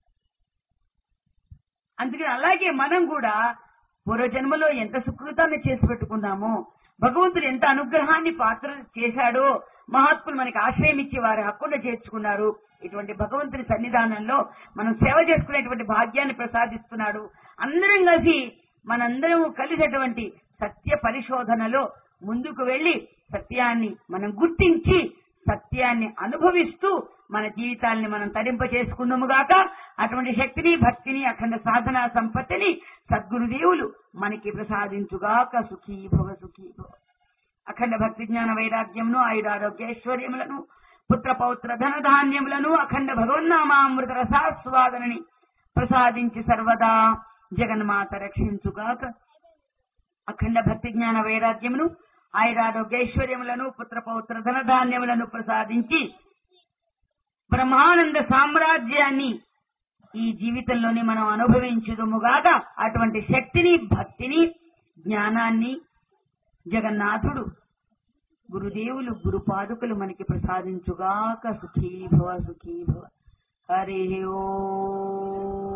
అందుకని అలాగే మనం కూడా పూర్వజన్మలో ఎంత సుకృతాన్ని చేసి పెట్టుకున్నామో భగవంతుడు ఎంత అనుగ్రహాన్ని పాత్ర చేశాడో మహాత్ములు మనకి ఆశ్రయం ఇచ్చి వారి హక్కును చేర్చుకున్నారు ఇటువంటి భగవంతుని సన్నిధానంలో మనం సేవ చేసుకునేటువంటి భాగ్యాన్ని ప్రసాదిస్తున్నాడు అందరం కలిసి మనందరం కలిసేటువంటి సత్య పరిశోధనలో ముందుకు వెళ్లి సత్యాన్ని మనం గుర్తించి సత్యాన్ని అనుభవిస్తూ మన జీవితాల్ని మనం తరింప చేసుకుందాము గాక అటువంటి శక్తిని భక్తిని అఖండ సాధన సంపత్తిని సద్గురుదేవులు మనకి ప్రసాదించుగాక సుఖీ భవ సుఖీ భవ అఖండ భక్తి జ్ఞాన వైరాగ్యమును ఆయురారోగ్యైశ్వర్యములను పుత్ర పౌత్ర ధన ధాన్యములను అఖండ భగవన్నామామృత రసాస్వాదనని ప్రసాదించి సర్వదా జగన్మాత రక్షించుగాక అఖండ భక్తి జ్ఞాన వైరాగ్యమును ఆయురారోగ్యైశ్వర్యములను పుత్ర పౌత్ర ధన ధాన్యములను ప్రసాదించి బ్రహ్మానంద సామ్రాజ్యాన్ని ఈ జీవితంలోనే మనం అనుభవించుదుముగాక అటువంటి శక్తిని భక్తిని జ్ఞానాన్ని జగన్నాథుడు గురుదేవులు గురుపాదుకులు మనకి ప్రసాదించుగాక సుఖీ భవ సుఖీ భవ హరి ఓ